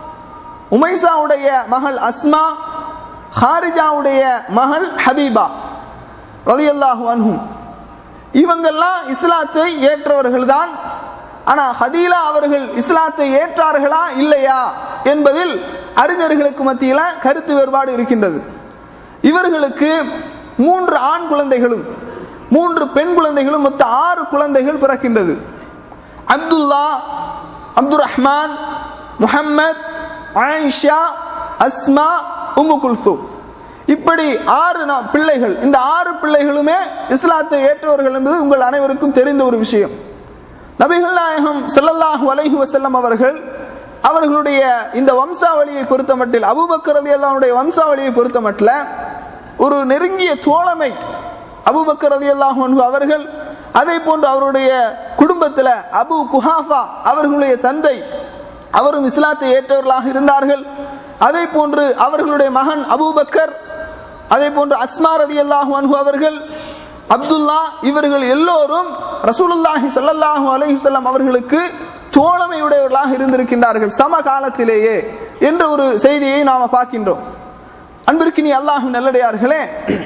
உமைசாவுடைய மகள் அஸ்மா ஹாரிஜாவுடைய மகள் ஹபீபா ரலியல்லாஹு அன்ஹும் இவங்கெல்லாம் இஸ்லாத்தை ஏற்றவர்கள் தான் ஆனா ஹதீலா அவர்கள் இஸ்லாத்தை ஏற்றார்களா இல்லையா என்பதில் அறிஞர்களுக்கு மத்தியில கருத்து வேறுபாடு இருக்கின்றது இவர்களுக்கு மூன்று ஆண் குழந்தைகளும் மூன்று பெண் குழந்தைகளும் மொத்த ஆறு குழந்தைகள் பிறக்கின்றது அப்துல்லா அப்துல் ரஹ்மான் முஹம்மத் ஆயிஷா அஸ்மா உம்மு குல்சூம் இப்படி ஆறு நா- பிள்ளைகள் இந்த ஆறு பிள்ளைகளுமே இஸ்லாத்தை ஏற்றவர்கள் என்பது உங்கள் அனைவருக்கும் தெரிந்த ஒரு விஷயம் நபிகள் நாயகம் ஸல்லல்லாஹு அலைஹி வஸல்லம் அவர்கள் அவர்களுடைய இந்த வம்சாவளியை பொறுத்த மட்டில் அபூபக்கர் ரலியல்லாஹுடைய வம்சாவளியை பொறுத்த மட்டில் ஒரு நெருங்கிய தோழமை அபூபக்கர் ரலியல்லாஹு அன்ஹு அவர்கள் அதே போன்று அவருடைய குடும்பத்தில் அபு குஹாஃபா அவர்களுடைய தந்தை அவரும் இஸ்லாத்தை ஏற்றவர்களாக இருந்தார்கள் அதே போன்று அவர்களுடைய மகன் அபூபக்கர் அதே போன்று அஸ்மா ரலியல்லாஹு அன்ஹு அவர்கள் அப்துல்லா இவர்கள் எல்லோரும் ரசூலுல்லாஹி ஸல்லல்லாஹு அலைஹி வஸல்லம் அவர்களுக்கு தோழமையுடையவர்களாக இருந்திருக்கின்றார்கள் சம காலத்திலேயே என்ற ஒரு செய்தியை நாம் பார்க்கின்றோம் அன்பிற்கினி அல்லாஹ் நல்லடையார்களே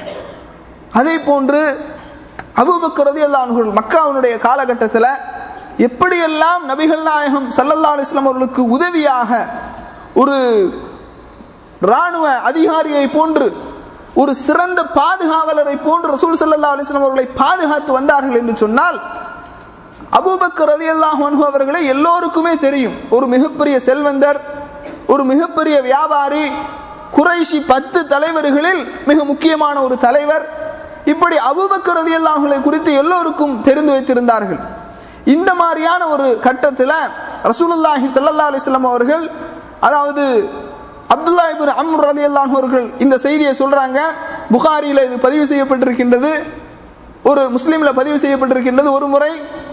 அதே போன்று அபூபக்கர் ரலியல்லாஹு அன்ஹு மக்காவினுடைய காலகட்டத்தில் எப்படியெல்லாம் நபிகள் நாயகம் ஸல்லல்லாஹு அலைஹி வஸல்லம் அவர்களுக்கு உதவியாக ஒரு ராணுவ அதிகாரியை போன்று ஒரு சிறந்த பாதுகாவலரை போன்று ரசூல் ஸல்லல்லாஹு அலைஹி வஸல்லம் அவர்களை பாதுகாத்து வந்தார்கள் என்று சொன்னால் அபூபக்கர் ரலியல்லாஹு அன்ஹு அவர்களை எல்லோருக்குமே தெரியும் ஒரு மிகப்பெரிய செல்வந்தர் ஒரு மிகப்பெரிய வியாபாரி குறைஷி பத்து தலைவர்களில் மிக முக்கியமான ஒரு தலைவர் இப்படி அபூபக்கர் ரலியல்லாஹு அன்ஹுவை குறித்து எல்லோருக்கும் தெரிந்து வைத்திருந்தார்கள் இந்த மாதிரியான ஒரு கட்டத்தில் ரசூலுல்லாஹி ஸல்லல்லாஹு அலைஹி வஸல்லம் அவர்கள் அதாவது அப்துல்லா இப்னு அம்ர் ரலியல்லாஹு அவர்கள் இந்த செய்தியை சொல்றாங்க புகாரியில் இது பதிவு செய்யப்பட்டிருக்கின்றது ஒரு முஸ்லீம்ல பதிவு செய்யப்பட்டிருக்கின்றது ஒரு முறை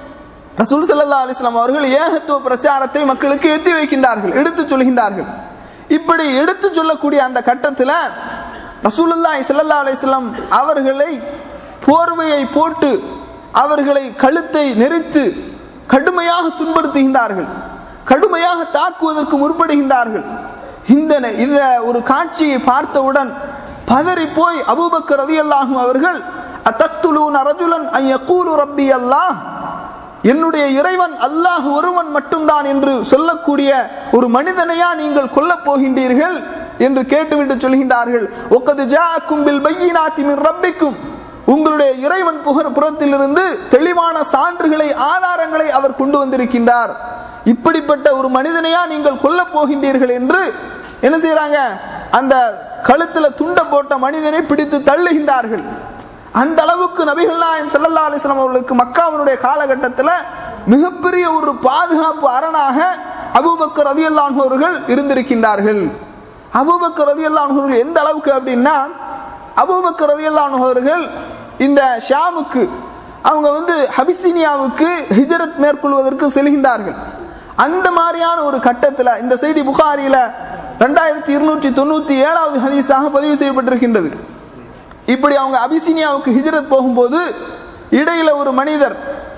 ரசூல் ஸல்லல்லாஹு அலைஹி வஸல்லம் அவர்கள் ஏகத்துவ பிரச்சாரத்தை மக்களுக்கு எத்தி வைக்கின்றார்கள் எடுத்து சொல்கின்றார்கள் இப்படி எடுத்து சொல்லக்கூடிய அந்த கட்டத்தில் ரசூலுல்லாஹி ஸல்லல்லாஹு அலைஹி வஸல்லம் அவர்களை போர்வையை போட்டு அவர்களை கழுத்தை நெரித்து கடுமையாக துன்புறுத்துகின்றார்கள் கடுமையாக தாக்குவதற்கு முற்படுகின்றார்கள் இந்த நெ- இந்த ஒரு காட்சியை பார்த்தவுடன் பதறி போய் அபூபக்கர் ரலியல்லாஹு அவர்கள் அத்தக்துலூன ரஜுலன் அன் யகூலு ரப்பி அல்லாஹ் என்னுடைய இறைவன் அல்லாஹ் ஒருவன் மட்டும்தான் என்று சொல்லக்கூடிய ஒரு மனிதனையா நீங்கள் கொல்லப் போகின்றீர்கள் என்று கேட்டுவிட்டு சொல்கின்றார்கள் ஒக்கது ஜாக்கும் பில் பையினாத்தி மின் ரப்பிக்கும் உங்களுடைய இறைவன் புகர் புறத்திலிருந்து தெளிவான சான்றுகளை ஆதாரங்களை அவர் கொண்டு வந்திருக்கின்றார் இப்படிப்பட்ட ஒரு மனிதனையா நீங்கள் கொல்லப் போகின்றீர்கள் என்று என்ன செய்றாங்க அந்த கழுத்துல துண்ட போட்ட மனிதனை பிடித்து தள்ளுகின்றார்கள் அந்த அளவுக்கு நபிகள் நாயம் ஸல்லல்லாஹு அலைஹி வஸல்லம் அவர்களுக்கு மக்காவினுடைய காலகட்டத்தில் மிகப்பெரிய ஒரு பாதுகாப்பு அரணாக அபூபக்கர் ரலியல்லாஹு அன்ஹு அவர்கள் இருந்திருக்கின்றார்கள் அபூபக்கர் ரலியல்லாஹு அன்ஹு அவர்கள் எந்த அளவுக்கு அப்படின்னா அபூபக்கர் ரலியல்லாஹு அன்ஹு அவர்கள் இந்த ஷாமுக்கு அவங்க வந்து ஹபிசினியாவுக்கு ஹிஜரத் மேற்கொள்வதற்கு செல்கின்றார்கள் அந்த மாதிரியான ஒரு கட்டத்தில் இந்த செய்தி புகாரில ரெண்டாயிரத்தி இருநூற்றி தொண்ணூற்றி ஏழாவது ஹதீஸாக பதிவு செய்யப்பட்டிருக்கின்றது இப்படி அவங்க அபிசினியாவுக்கு ஹிஜ்ரத் போகும்போது இடையில ஒரு மனிதர்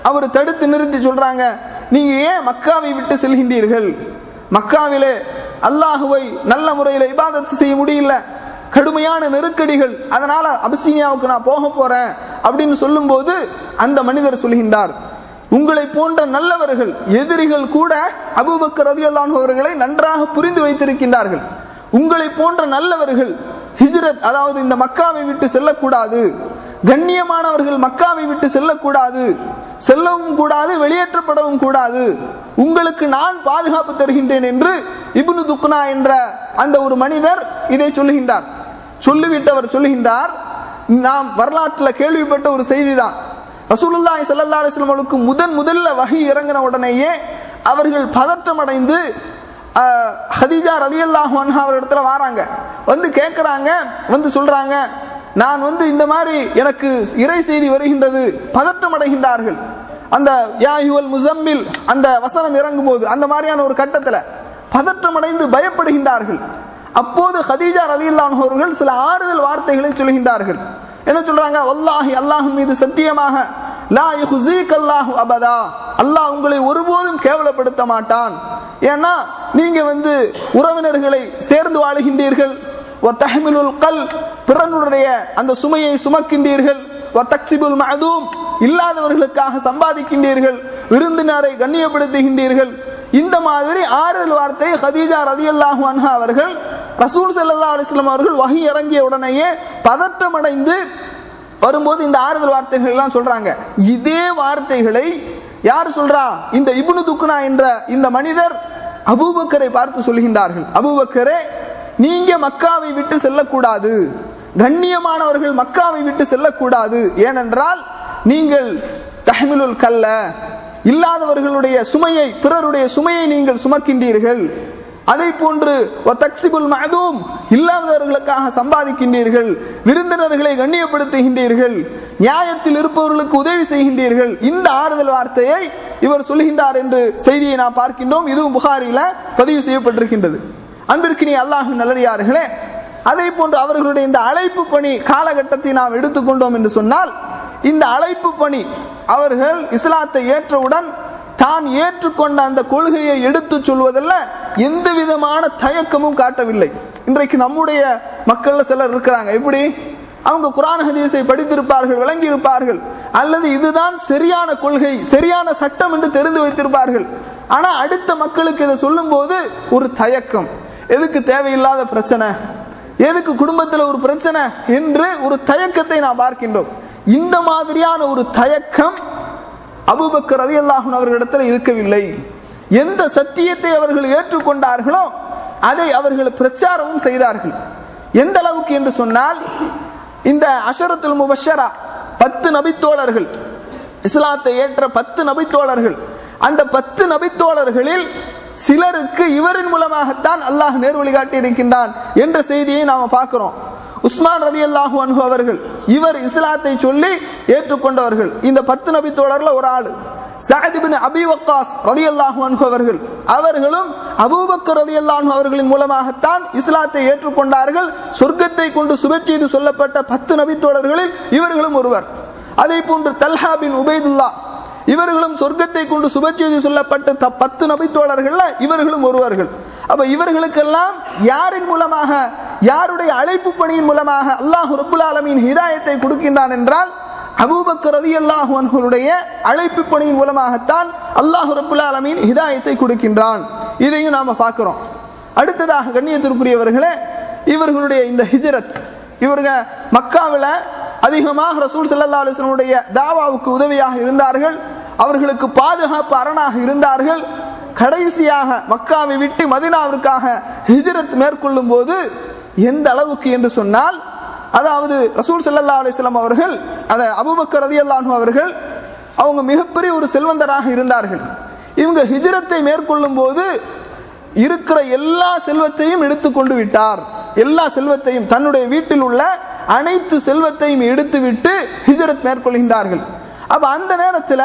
அவர் தடுத்து நிறுத்தி சொல்றாங்க நீங்க ஏன் மக்காவை விட்டு செல்கின்றீர்கள் மக்காவிலே அல்லாஹுவை நல்ல முறையில் இபாதத்து செய்ய முடியல கடுமையான நெருக்கடிகள் அதனால அபிசீனியாவுக்கு நான் போக போறேன் அப்படின்னு சொல்லும்போது அந்த மனிதர் சொல்கின்றார் உங்களை போன்ற நல்லவர்கள் எதிரிகள் கூட அபூபக்கர் ரதியல்லான் அவர்களை நன்றாக புரிந்து வைத்திருக்கின்றார்கள் உங்களை போன்ற நல்லவர்கள் ஹிஜ்ரத் அதாவது இந்த மக்காவை விட்டு செல்லக்கூடாது கண்ணியமானவர்கள் மக்காவை விட்டு செல்லக்கூடாது செல்லவும் கூடாது வெளியேற்றப்படவும் கூடாது உங்களுக்கு நான் பாதுகாப்பு தருகின்றேன் என்று இப்னு துக்னா என்ற அந்த ஒரு மனிதர் இதை சொல்லுகின்றார் சொல்லிவிட்டவர் சொல்லுகின்றார் நாம் வரலாற்றில் கேள்விப்பட்ட ஒரு செய்திதான் ரசூலுல்லாஹி ஸல்லல்லாஹு அலைஹி வஸல்லம் அவர்களுக்கு முதன் முதல்ல வகை இறங்கின உடனேயே அவர்கள் பதற்றமடைந்து அஹ், ஹதீஜா ரலியல்லாஹு அன்ஹா அவர் இடத்துல வராங்க வந்து கேட்குறாங்க வந்து சொல்றாங்க நான் வந்து இந்த மாதிரி எனக்கு இறை செய்தி வருகின்றது பதற்றம் அடைகின்றார்கள் அந்த யாயுவல் முசம்மில் அந்த வசனம் இறங்கும் போது அந்த மாதிரியான ஒரு கட்டத்தில் பதற்றம் அடைந்து பயப்படுகின்றார்கள் அப்போது ஹதீஜா ரலியல்லாஹு அவர்கள் சில ஆறுதல் வார்த்தைகளை சொல்கின்றார்கள் என்ன சொல்றாங்க வல்லாஹி அல்லாஹ் மீது சத்தியமாக லா யுஹ்ஸீக் அல்லாஹு அபதா அல்லாஹ் உங்களை ஒருபோதும் கேவலப்படுத்த மாட்டான் ஏன்னா நீங்க வந்து உறவினர்களை சேர்ந்து வாழுகின்றீர்கள் தஹ்மிலுல் கல் பிறனுடைய அந்த சுமையை சுமக்கின்றீர்கள் தக்சிபுல் மஅதூம் இல்லாதவர்களுக்காக சம்பாதிக்கின்றீர்கள் விருந்தினரை கண்ணியப்படுத்துகின்றீர்கள் இந்த மாதிரி ஆறுதல் வார்த்தை ஹதீஜா ரதியல்லாஹு அன்ஹா அவர்கள் ரசூல் ஸல்லல்லாஹு அலைஹி வஸல்லம் அவர்கள் வஹி இறங்கிய உடனேயே பதற்றமடைந்து வரும்போது இந்த ஆறுதல் வார்த்தைகள் எல்லாம் சொல்றாங்க இதே வார்த்தைகளை யார் சொல்றா இந்த இப்னு துக்னா என்ற இந்த மனிதர் அபூபக்கரை பார்த்து சொல்கின்றார்கள் அபூபக்கரே நீங்க மக்காவை விட்டு செல்லக்கூடாது கண்ணியமானவர்கள் மக்காவை விட்டு செல்லக்கூடாது ஏனென்றால் நீங்கள் தஹ்மிலுல் கல்ல இல்லாதவர்களுடைய சுமையை பிறருடைய சுமையை நீங்கள் சுமக்கின்றீர்கள் அதை போன்று தக்சிபுல் மஅதூம் இல்லாதவர்களுக்காக சம்பாதிக்கின்றீர்கள் விருந்தினர்களை கண்ணியப்படுத்துகின்றீர்கள் நியாயத்தில் இருப்பவர்களுக்கு உதவி செய்கின்றீர்கள் இந்த ஆறுதல் வார்த்தையை இவர் சொல்கின்றார் என்று செய்தியை நாம் பார்க்கின்றோம் இதுவும் புகாரில பதிவு செய்யப்பட்டிருக்கின்றது அன்பிற்கு நீ அல்லாஹின் நல்லடியார்களே அதே போன்று அவர்களுடைய இந்த அழைப்பு பணி காலகட்டத்தை நாம் எடுத்துக்கொண்டோம் என்று சொன்னால் இந்த அழைப்பு பணி அவர்கள் இஸ்லாத்தை ஏற்றவுடன் தான் ஏற்றுக்கொண்ட அந்த கொள்கையை எடுத்துச் சொல்வதில் எந்த விதமான தயக்கமும் காட்டவில்லை இன்றைக்கு நம்முடைய மக்கள்ல சிலர் இருக்கிறாங்க எப்படி அவங்க குரான் ஹதீஸை படித்திருப்பார்கள் விளங்கி இருப்பார்கள் அல்லது இதுதான் சரியான கொள்கை சரியான சட்டம் என்று தெரிந்து வைத்திருப்பார்கள் ஆனா அடுத்த மக்களுக்கு இதை சொல்லும்போது ஒரு தயக்கம் எதுக்கு தேவையில்லாத பிரச்சனை எதுக்கு குடும்பத்தில் ஒரு பிரச்சனை என்று ஒரு தயக்கத்தை நாம் பார்க்கின்றோம் இந்த மாதிரியான ஒரு தயக்கம் அபூபக்கர் ரலியல்லாஹு அவர்களிடத்தில் இருக்கவில்லை எந்த சத்தியத்தை அவர்கள் ஏற்றுக்கொண்டார்களோ அதை அவர்கள் பிரச்சாரமும் செய்தார்கள் எந்த அளவுக்கு என்று சொன்னால் இந்த அஷரத்துல் முபஷரா பத்து நபித்தோழர்கள் இஸ்லாத்தை ஏற்ற பத்து நபித்தோழர்கள் அந்த பத்து நபித்தோழர்களில் சிலருக்கு இவரின் மூலமாகத்தான் அல்லாஹ் நேர்வழி காட்டி இருக்கின்றான் என்ற செய்தியை நாம பார்க்கிறோம் உஸ்மான் ரதி அல்லாஹூ அன்ஹு அவர்கள் இவர் இஸ்லாத்தை சொல்லி ஏற்றுக்கொண்டவர்கள் இந்த பத்து நபி தோழர்ல ஒரு ஆளு சாதிபின் அபி வக்காஸ் ரதி அல்லாஹூ அன்ஹு அவர்கள் அவர்களும் அபூபக்கர் ரதி அல்லாஹூ அவர்களின் மூலமாகத்தான் இஸ்லாத்தை ஏற்றுக்கொண்டார்கள் சொர்க்கத்தை கொண்டு சுபச்செய்து சொல்லப்பட்ட பத்து நபி தோழர்களில் இவர்களும் ஒருவர் அதே போன்று தல்ஹா பின் உபைதுல்லா இவர்களும் சொர்க்கத்தை கொண்டு சுபச்செய்தி சொல்லப்பட்ட த- பத்து நபித்தோழர்கள்ல இவர்களும் ஒருவர்கள் அப்ப இவர்களுக்கெல்லாம் யாரின் மூலமாக யாருடைய அழைப்பு பணியின் மூலமாக அல்லாஹ் ரப்புல் ஆலமீன் ஹிதாயத்தை கொடுக்கின்றான் என்றால் அபூபக்கர் ரலியல்லாஹு அன்ஹுடைய அழைப்பு பணியின் மூலமாகத்தான் அல்லாஹ் ரப்புல் ஆலமீன் ஹிதாயத்தை கொடுக்கின்றான் இதையும் நாம பார்க்கிறோம் அடுத்ததாக கண்ணியத்திற்குரியவர்களே இவர்களுடைய இந்த ஹிஜ்ரத் இவருங்க மக்காவில் அதிகமாக ரசூல் ஸல்லல்லாஹு அலைஹி வஸல்லமுடைய தாவாவுக்கு உதவியாக இருந்தார்கள் அவர்களுக்கு பாதுகாப்பு அரணாக இருந்தார்கள் கடைசியாக மக்காவை விட்டு மதினாவிற்காக ஹிஜ்ரத் மேற்கொள்ளும் போது எந்த அளவுக்கு என்று சொன்னால் அதாவது ரசூல் ஸல்லல்லாஹு அலைஹி வஸல்லம் அவர்கள் அதை அபூபக்கர் ரலியல்லாஹு அன்ஹு அவர்கள் அவங்க மிகப்பெரிய ஒரு செல்வந்தராக இருந்தார்கள் இவங்க ஹிஜ்ரத்தை மேற்கொள்ளும் போது இருக்கிற எல்லா செல்வத்தையும் எடுத்துக்கொண்டு விட்டார் எல்லா செல்வத்தையும் தன்னுடைய வீட்டில் உள்ள அனைத்து செல்வத்தையும் எடுத்துவிட்டு ஹிஜ்ரத் மேற்கொள்கின்றார்கள் அப்ப அந்த நேரத்தில்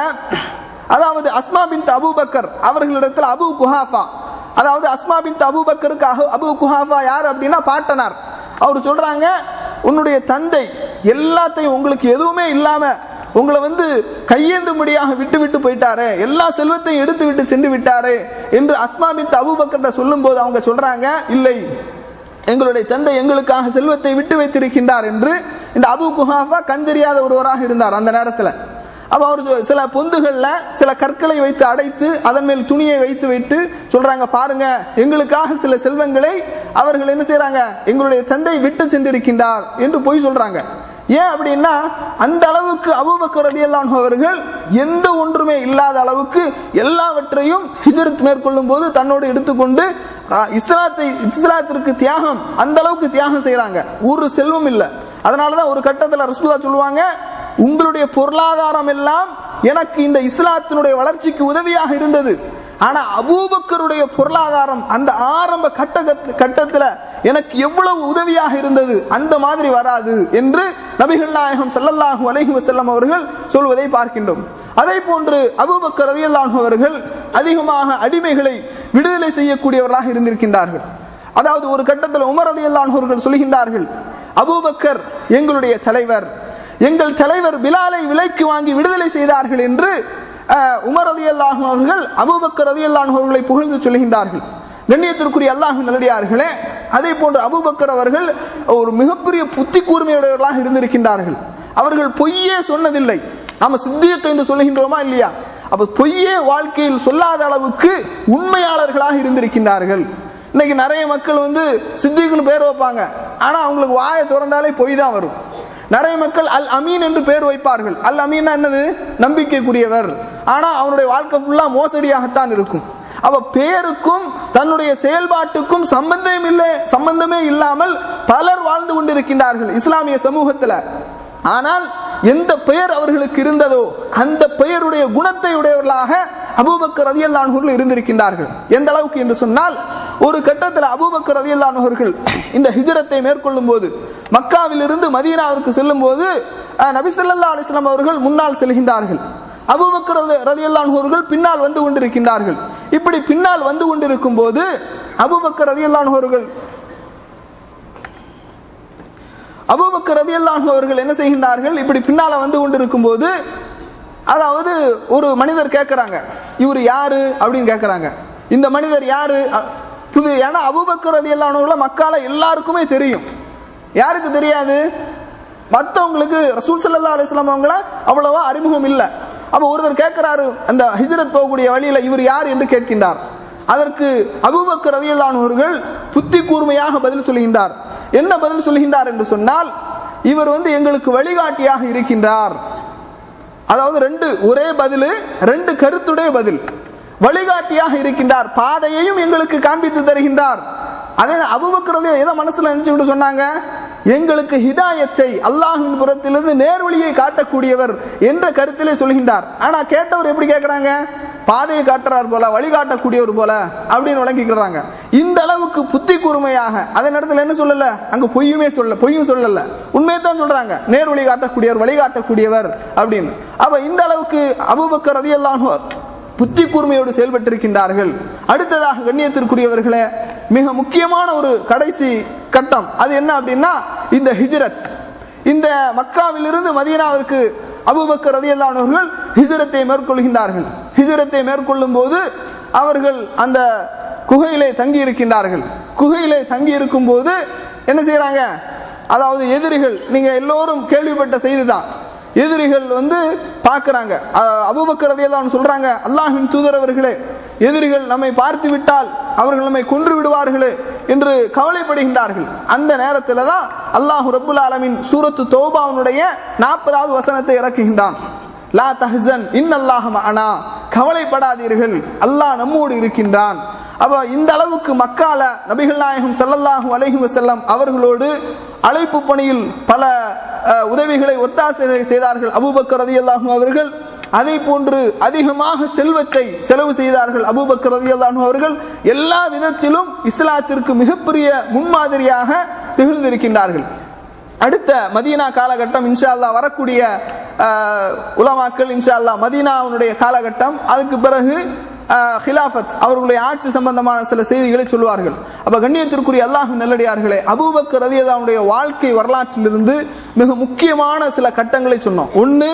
அதாவது அஸ்மா பின் அபூபக்கர் அவர்களிடத்தில் அபு குஹாஃபா அதாவது அஸ்மா பின் அபூபக்கருக்கு அஹு- அபு குஹாஃபா யார் அப்படின்னா பாட்டனார் அவர் சொல்றாங்க உன்னுடைய தந்தை எல்லாத்தையும் உங்களுக்கு எதுவுமே இல்லாம உங்களை வந்து கையேந்தும்படியாக விட்டு விட்டு போயிட்டாரு எல்லா செல்வத்தையும் எடுத்து விட்டு சென்று விட்டாரு என்று அஸ்மா பின் அபூபக்கர்ட்ட சொல்லும்போது அவங்க சொல்றாங்க இல்லை எங்களுடைய தந்தை எங்களுக்காக செல்வத்தை விட்டு வைத்திருக்கின்றார் என்று இந்த அபு குஹாஃபா கண் தெரியாத ஒருவராக இருந்தார் அந்த நேரத்தில் அப்போ அவர் சொ- சில பொந்துகளில் சில கற்களை வைத்து அடைத்து அதன் மேல் துணியை வைத்து வைத்து சொல்றாங்க பாருங்க எங்களுக்காக சில செல்வங்களை அவர்கள் என்ன செய்றாங்க எங்களுடைய தந்தை விட்டு சென்றிருக்கின்றார் என்று போய் சொல்றாங்க ஏன் அப்படின்னா அந்த அளவுக்கு அபூபக்கர் ரலியல்லாஹு அவர்கள் எந்த ஒன்றுமே இல்லாத அளவுக்கு எல்லாவற்றையும் ஹிஜ்ரத் மேற்கொள்ளும் போது தன்னோடு எடுத்துக்கொண்டு ஆ, இஸ்லாத்தை இஸ்லாத்திற்கு தியாகம் அந்த அளவுக்கு தியாகம் செய்றாங்க ஒரு செல்வம் இல்லை அதனால தான் ஒரு கட்டத்தில் ரசூலா சொல்லுவாங்க உங்களுடைய பொருளாதாரம் எல்லாம் எனக்கு இந்த இஸ்லாத்தினுடைய வளர்ச்சிக்கு உதவியாக இருந்தது ஆனா அபூபக்கருடைய பொருளாதாரம் அந்த ஆரம்ப கட்ட கட்டத்தில் எனக்கு எவ்வளவு உதவியாக இருந்தது அந்த மாதிரி வராது என்று நபிகள் நாயகம் ஸல்லல்லாஹு அலைஹி வஸல்லம் அவர்கள் சொல்வதை பார்க்கின்றோம் அதே போன்று அபூபக்கர் ரலியல்லாஹு அவர்கள் அதிகமாக அடிமைகளை விடுதலை செய்யக்கூடியவர்களாக இருந்திருக்கின்றார்கள் அதாவது ஒரு கட்டத்தில் உமர் ரலியல்லாஹு அவர்கள் சொல்கின்றார்கள் அபூபக்கர் எங்களுடைய தலைவர் எங்கள் தலைவர் பிலாலை விலைக்கு வாங்கி விடுதலை செய்தார்கள் என்று அஹ், உமர் ரலியல்லாஹு அவர்கள் அபூபக்கர் ரலியல்லாஹு அவர்களை புகழ்ந்து சொல்கின்றார்கள் கண்ணியத்திற்குரிய அல்லாஹ் நல்லடியார்களே அதே போன்று அபூபக்கர் அவர்கள் ஒரு மிகப்பெரிய புத்தி கூர்மையுடையவர்களாக இருந்திருக்கின்றார்கள் அவர்கள் பொய்யே சொன்னதில்லை நாம சித்தியத்தை என்று சொல்லுகின்றோமா இல்லையா அப்ப பொய்யே வாழ்க்கையில் சொல்லாத அளவுக்கு உண்மையாளர்களாக இருந்திருக்கின்றார்கள் இன்னைக்கு நிறைய மக்கள் வந்து சித்திக்குன்னு பேர் வைப்பாங்க ஆனா அவங்களுக்கு வாயை திறந்தாலே பொய் தான் வரும் நிறைய மக்கள் அல் அமீன் என்று பேர் வைப்பார்கள் அல் அமீன்னா என்னது நம்பிக்கைக்குரியவர் ஆனா அவனுடைய வாழ்க்கை ஃபுல்லா மோசடியாகத்தான் இருக்கும் அவ பேருக்கும் தன்னுடைய செயல்பாட்டுக்கும் சம்பந்தம் இல்லை சம்பந்தமே இல்லாமல் பலர் வாழ்ந்து கொண்டிருக்கின்றார்கள் இஸ்லாமிய சமூகத்துல ஆனால் எந்த பெயர் அவர்களுக்கு இருந்ததோ அந்த பெயருடைய குணத்தை உடையவர்களாக அபூபக்கர் ரதியல்லானவர்கள் இருந்திருக்கின்றார்கள் எந்த அளவுக்கு என்று சொன்னால் ஒரு கட்டத்தில் அபூபக்கர் ரதியல்லானவர்கள் இந்த ஹிஜ்ரத்தை மேற்கொள்ளும் போது மக்காவிலிருந்து மதீனாவிற்கு செல்லும் போது நபிசல்லா அலிஸ்லாம் அவர்கள் முன்னால் செல்கின்றார்கள் அபூபக்கர் ரதியல்லான் அவர்கள் பின்னால் வந்து கொண்டிருக்கின்றார்கள் இப்படி பின்னால் வந்து கொண்டிருக்கும் போது அபூபக்கர் ரதியல்லான் அவர்கள் அபூபக்கர் ரதியல்லான் அவர்கள் என்ன செய்கின்றார்கள் இப்படி பின்னால வந்து கொண்டிருக்கும் போது அதாவது ஒரு மனிதர் கேட்குறாங்க இவர் யாரு அப்படின்னு கேட்குறாங்க இந்த மனிதர் யாரு அ- புது ஏன்னா அபூபக்கர் ரதியல்லானவர்கள மக்கால எல்லாருக்குமே தெரியும் யாருக்கு தெரியாது மற்றவங்களுக்கு ரசூல் சல்லா அலிஸ்லாம் அவங்கள அவ்வளவா அறிமுகம் இல்லை அப்போ ஒருத்தர் கேட்குறாரு அந்த ஹிஜ்ரத் போகக்கூடிய வழியில் இவர் யார் என்று கேட்கின்றார் அதற்கு அபூபக்கர் ரதியல்லானவர்கள் புத்தி கூர்மையாக பதில் சொல்கின்றார் என்ன பதில் சொல்கின்றார் என்று சொன்னால் இவர் வந்து எங்களுக்கு வழிகாட்டியாக இருக்கின்றார் அதாவது ரெண்டு ஒரே பதில் ரெண்டு கருத்துடைய பதில் வழிகாட்டியாக இருக்கின்றார் பாதையையும் எங்களுக்கு காண்பித்து தருகின்றார் அதே அபுபக்கரது எதை மனசுல நினைச்சு விட்டு சொன்னாங்க எங்களுக்கு ஹிதாயத்தை அல்லாஹின் புறத்திலிருந்து நேர்வழியை காட்டக்கூடியவர் என்ற கருத்திலே சொல்கின்றார் ஆனா கேட்டவர் எப்படி கேட்கறாங்க பாதையை காட்டுறார் போல வழிகாட்டக்கூடியவர் போல அப்படின்னு விளங்கிக்கிறாங்க இந்த அளவுக்கு புத்தி கூர்மையாக அதே நேரத்தில் என்ன சொல்லல அங்க பொய்யுமே சொல்ல பொய்யும் சொல்லல உண்மையை தான் சொல்றாங்க நேர் வழி காட்டக்கூடியவர் வழிகாட்டக்கூடியவர் அப்படின்னு அப்ப இந்த அளவுக்கு அபுபக்கர் ரதியல்லானோர் புத்தி கூர்மையோடு செயல்பட்டிருக்கின்றார்கள் அடுத்ததாக கண்ணியத்திற்குரியவர்களே மிக முக்கியமான ஒரு கடைசி கட்டம் அது என்ன அப்படின்னா இந்த ஹிஜ்ரத் இந்த மக்காவிலிருந்து மதீனாவிற்கு அபூபக்கர் ரதியல்லானவர்கள் ஹிஜ்ரத்தை மேற்கொள்கின்றார்கள் ஹிஜ்ரத்தை மேற்கொள்ளும் போது அவர்கள் அந்த குகையிலே தங்கி இருக்கின்றார்கள் குகையிலே தங்கி இருக்கும் போது என்ன செய்றாங்க அதாவது எதிரிகள் நீங்க எல்லோரும் கேள்விப்பட்ட செய்தி தான் எதிரிகள் வந்து பார்க்கறாங்க அஹ் அபூபக்கர் ரதியல்லாஹு சொல்றாங்க அல்லாஹ்வின் தூதரவர்களே எதிரிகள் நம்மை பார்த்து விட்டால் அவர்கள் நம்மை கொன்று விடுவார்களே என்று கவலைப்படுகின்றார்கள் அந்த நேரத்தில் தான் அல்லாஹ் ரப்புல் ஆலமின் சூரத்து தௌபாவுடைய நாற்பதாவது வசனத்தை இறக்குகின்றான் லா தஹ்சன் இன்னல்லாஹ மஅனா கவலைப்படாதீர்கள் அல்லாஹ் நம்மோடு இருக்கின்றான் அப்ப இந்த அளவுக்கு மக்கால நபிகள் நாயகம் ஸல்லல்லாஹு அலைஹி வஸல்லம் அவர்களோடு அழைப்பு பணியில் பல அஹ், உதவிகளை ஒத்தாசைகளை செய்தார்கள் அபூபக்கர் ரதியல்லாஹு அவர்கள் அதே போன்று அதிகமாக செல்வத்தை செலவு செய்தார்கள் அபூபக்கர் ரதியல்லாஹு அவர்கள் எல்லா விதத்திலும் இஸ்லாத்திற்கு மிகப்பெரிய முன்மாதிரியாக திகழ்ந்திருக்கின்றார்கள் அடுத்த மதீனா காலகட்டம் இன்ஷா அல்லாஹ் வரக்கூடிய அஹ், உலமாக்கள் இன்ஷா அல்லாஹ் மதீனாவுடைய காலகட்டம் அதுக்கு பிறகு அஹ், ஹிலாஃபத் அவர்களுடைய ஆட்சி சம்பந்தமான சில செய்திகளை சொல்வார்கள் அப்ப கண்ணியத்திற்குரிய அல்லாஹ் நல்லடியார்களே அபூபக்கர் ரதியல்லாவுடைய வாழ்க்கை வரலாற்றிலிருந்து மிக முக்கியமான சில கட்டங்களை சொன்னோம் ஒன்று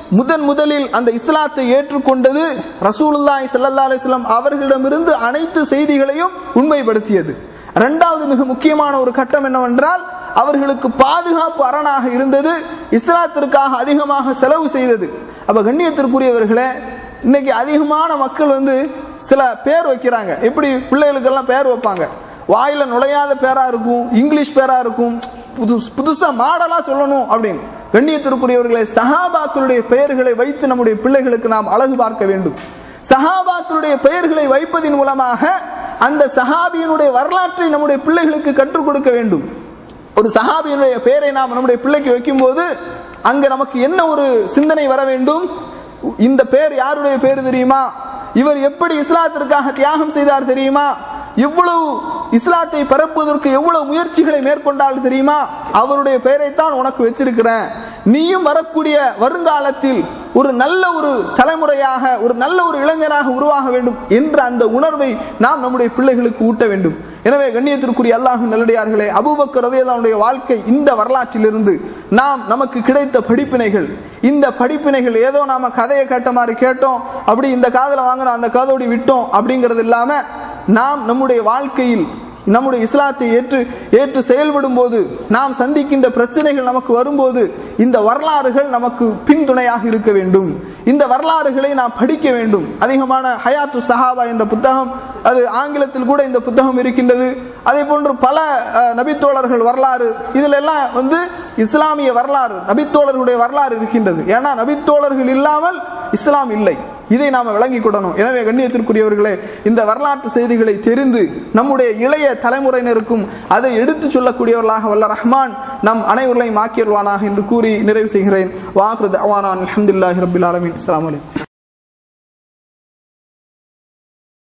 முதன் முதலில் அந்த இஸ்லாத்தை ஏற்றுக்கொண்டது ரசூலுல்லாஹி ஸல்லல்லாஹு அலைஹி வஸல்லம் அவர்களிடமிருந்து அனைத்து செய்திகளையும் உண்மைப்படுத்தியது இரண்டாவது மிக முக்கியமான ஒரு கட்டம் என்னவென்றால் அவர்களுக்கு பாதுகாப்பு அரணாக இருந்தது இஸ்லாத்திற்காக அதிகமாக செலவு செய்தது அப்ப கண்ணியத்திற்குரியவர்களே இன்னைக்கு அதிகமான மக்கள் வந்து சில பேர் வைக்கிறாங்க எப்படி பிள்ளைகளுக்கெல்லாம் பேர் வைப்பாங்க வாயில நுழையாத பேரா இருக்கும் இங்கிலீஷ் பேரா இருக்கும் புது புதுசா மாடலா சொல்லணும் அப்படின்னு கண்ணியத்திற்குரியவர்களை சஹாபாக்களுடைய பெயர்களை வைத்து நம்முடைய பிள்ளைகளுக்கு நாம் அழகு பார்க்க வேண்டும் சஹாபாக்களுடைய பெயர்களை வைப்பதின் மூலமாக அந்த சஹாபியினுடைய வரலாற்றை நம்முடைய பிள்ளைகளுக்கு கற்றுக் கொடுக்க வேண்டும் ஒரு சஹாபியினுடைய பெயரை நாம் நம்முடைய பிள்ளைக்கு வைக்கும்போது அங்க நமக்கு என்ன ஒரு சிந்தனை வர வேண்டும் இந்த பேர் யாருடைய பேர் தெரியுமா இவர் எப்படி இஸ்லாத்திற்காக தியாகம் செய்தார் தெரியுமா இவ்வளவு இஸ்லாத்தை பரப்புவதற்கு எவ்வளவு முயற்சிகளை மேற்கொண்டால் தெரியுமா அவருடைய பெயரைத்தான் உனக்கு வச்சிருக்கிறேன் நீயும் வரக்கூடிய வருங்காலத்தில் ஒரு நல்ல ஒரு தலைமுறையாக ஒரு நல்ல ஒரு இளைஞராக உருவாக வேண்டும் என்ற அந்த உணர்வை நாம் நம்முடைய பிள்ளைகளுக்கு ஊட்ட வேண்டும் எனவே கண்ணியத்திற்குரிய அல்லாஹ் நல்லடியார்களே அபூபக்கர் ரதியல்லாவுடைய வாழ்க்கை இந்த வரலாற்றிலிருந்து நாம் நமக்கு கிடைத்த படிப்பினைகள் இந்த படிப்பினைகள் ஏதோ நாம கதையை கேட்ட மாதிரி கேட்டோம் அப்படி இந்த காதலை வாங்கினோம் அந்த காதோடி விட்டோம் அப்படிங்கிறது இல்லாம நாம் நம்முடைய வாழ்க்கையில் நம்முடைய இஸ்லாத்தை ஏற்று ஏற்று செயல்படும் போது நாம் சந்திக்கின்ற பிரச்சனைகள் நமக்கு வரும்போது இந்த வரலாறுகள் நமக்கு பின்துணையாக இருக்க வேண்டும் இந்த வரலாறுகளை நாம் படிக்க வேண்டும் அதிகமான ஹயாத்து சஹாபா என்ற புத்தகம் அது ஆங்கிலத்தில் கூட இந்த புத்தகம் இருக்கின்றது அதே போன்று பல அஹ், நபித்தோழர்கள் வரலாறு இதில் எல்லாம் வந்து இஸ்லாமிய வரலாறு நபித்தோழர்களுடைய வரலாறு இருக்கின்றது ஏன்னா நபித்தோழர்கள் இல்லாமல் இஸ்லாம் இல்லை இதை நாம் விளங்கிக் கொள்ளணும் எனவே கண்ணியத்திற்குரியவர்களே இந்த வரலாற்று செய்திகளை தெரிந்து நம்முடைய இளைய தலைமுறையினருக்கும் அதை எடுத்துச் சொல்லக்கூடியவர்களாக வல்ல ரஹ்மான் நம் அனைவர்களையும் ஆக்கியல்வானாக என்று கூறி நிறைவு செய்கிறேன் வாஹ்ரத் அவானான் அலமதுல்லாஹி ரபில் ஆலமின் அஸ்லாம் வலைக்கம்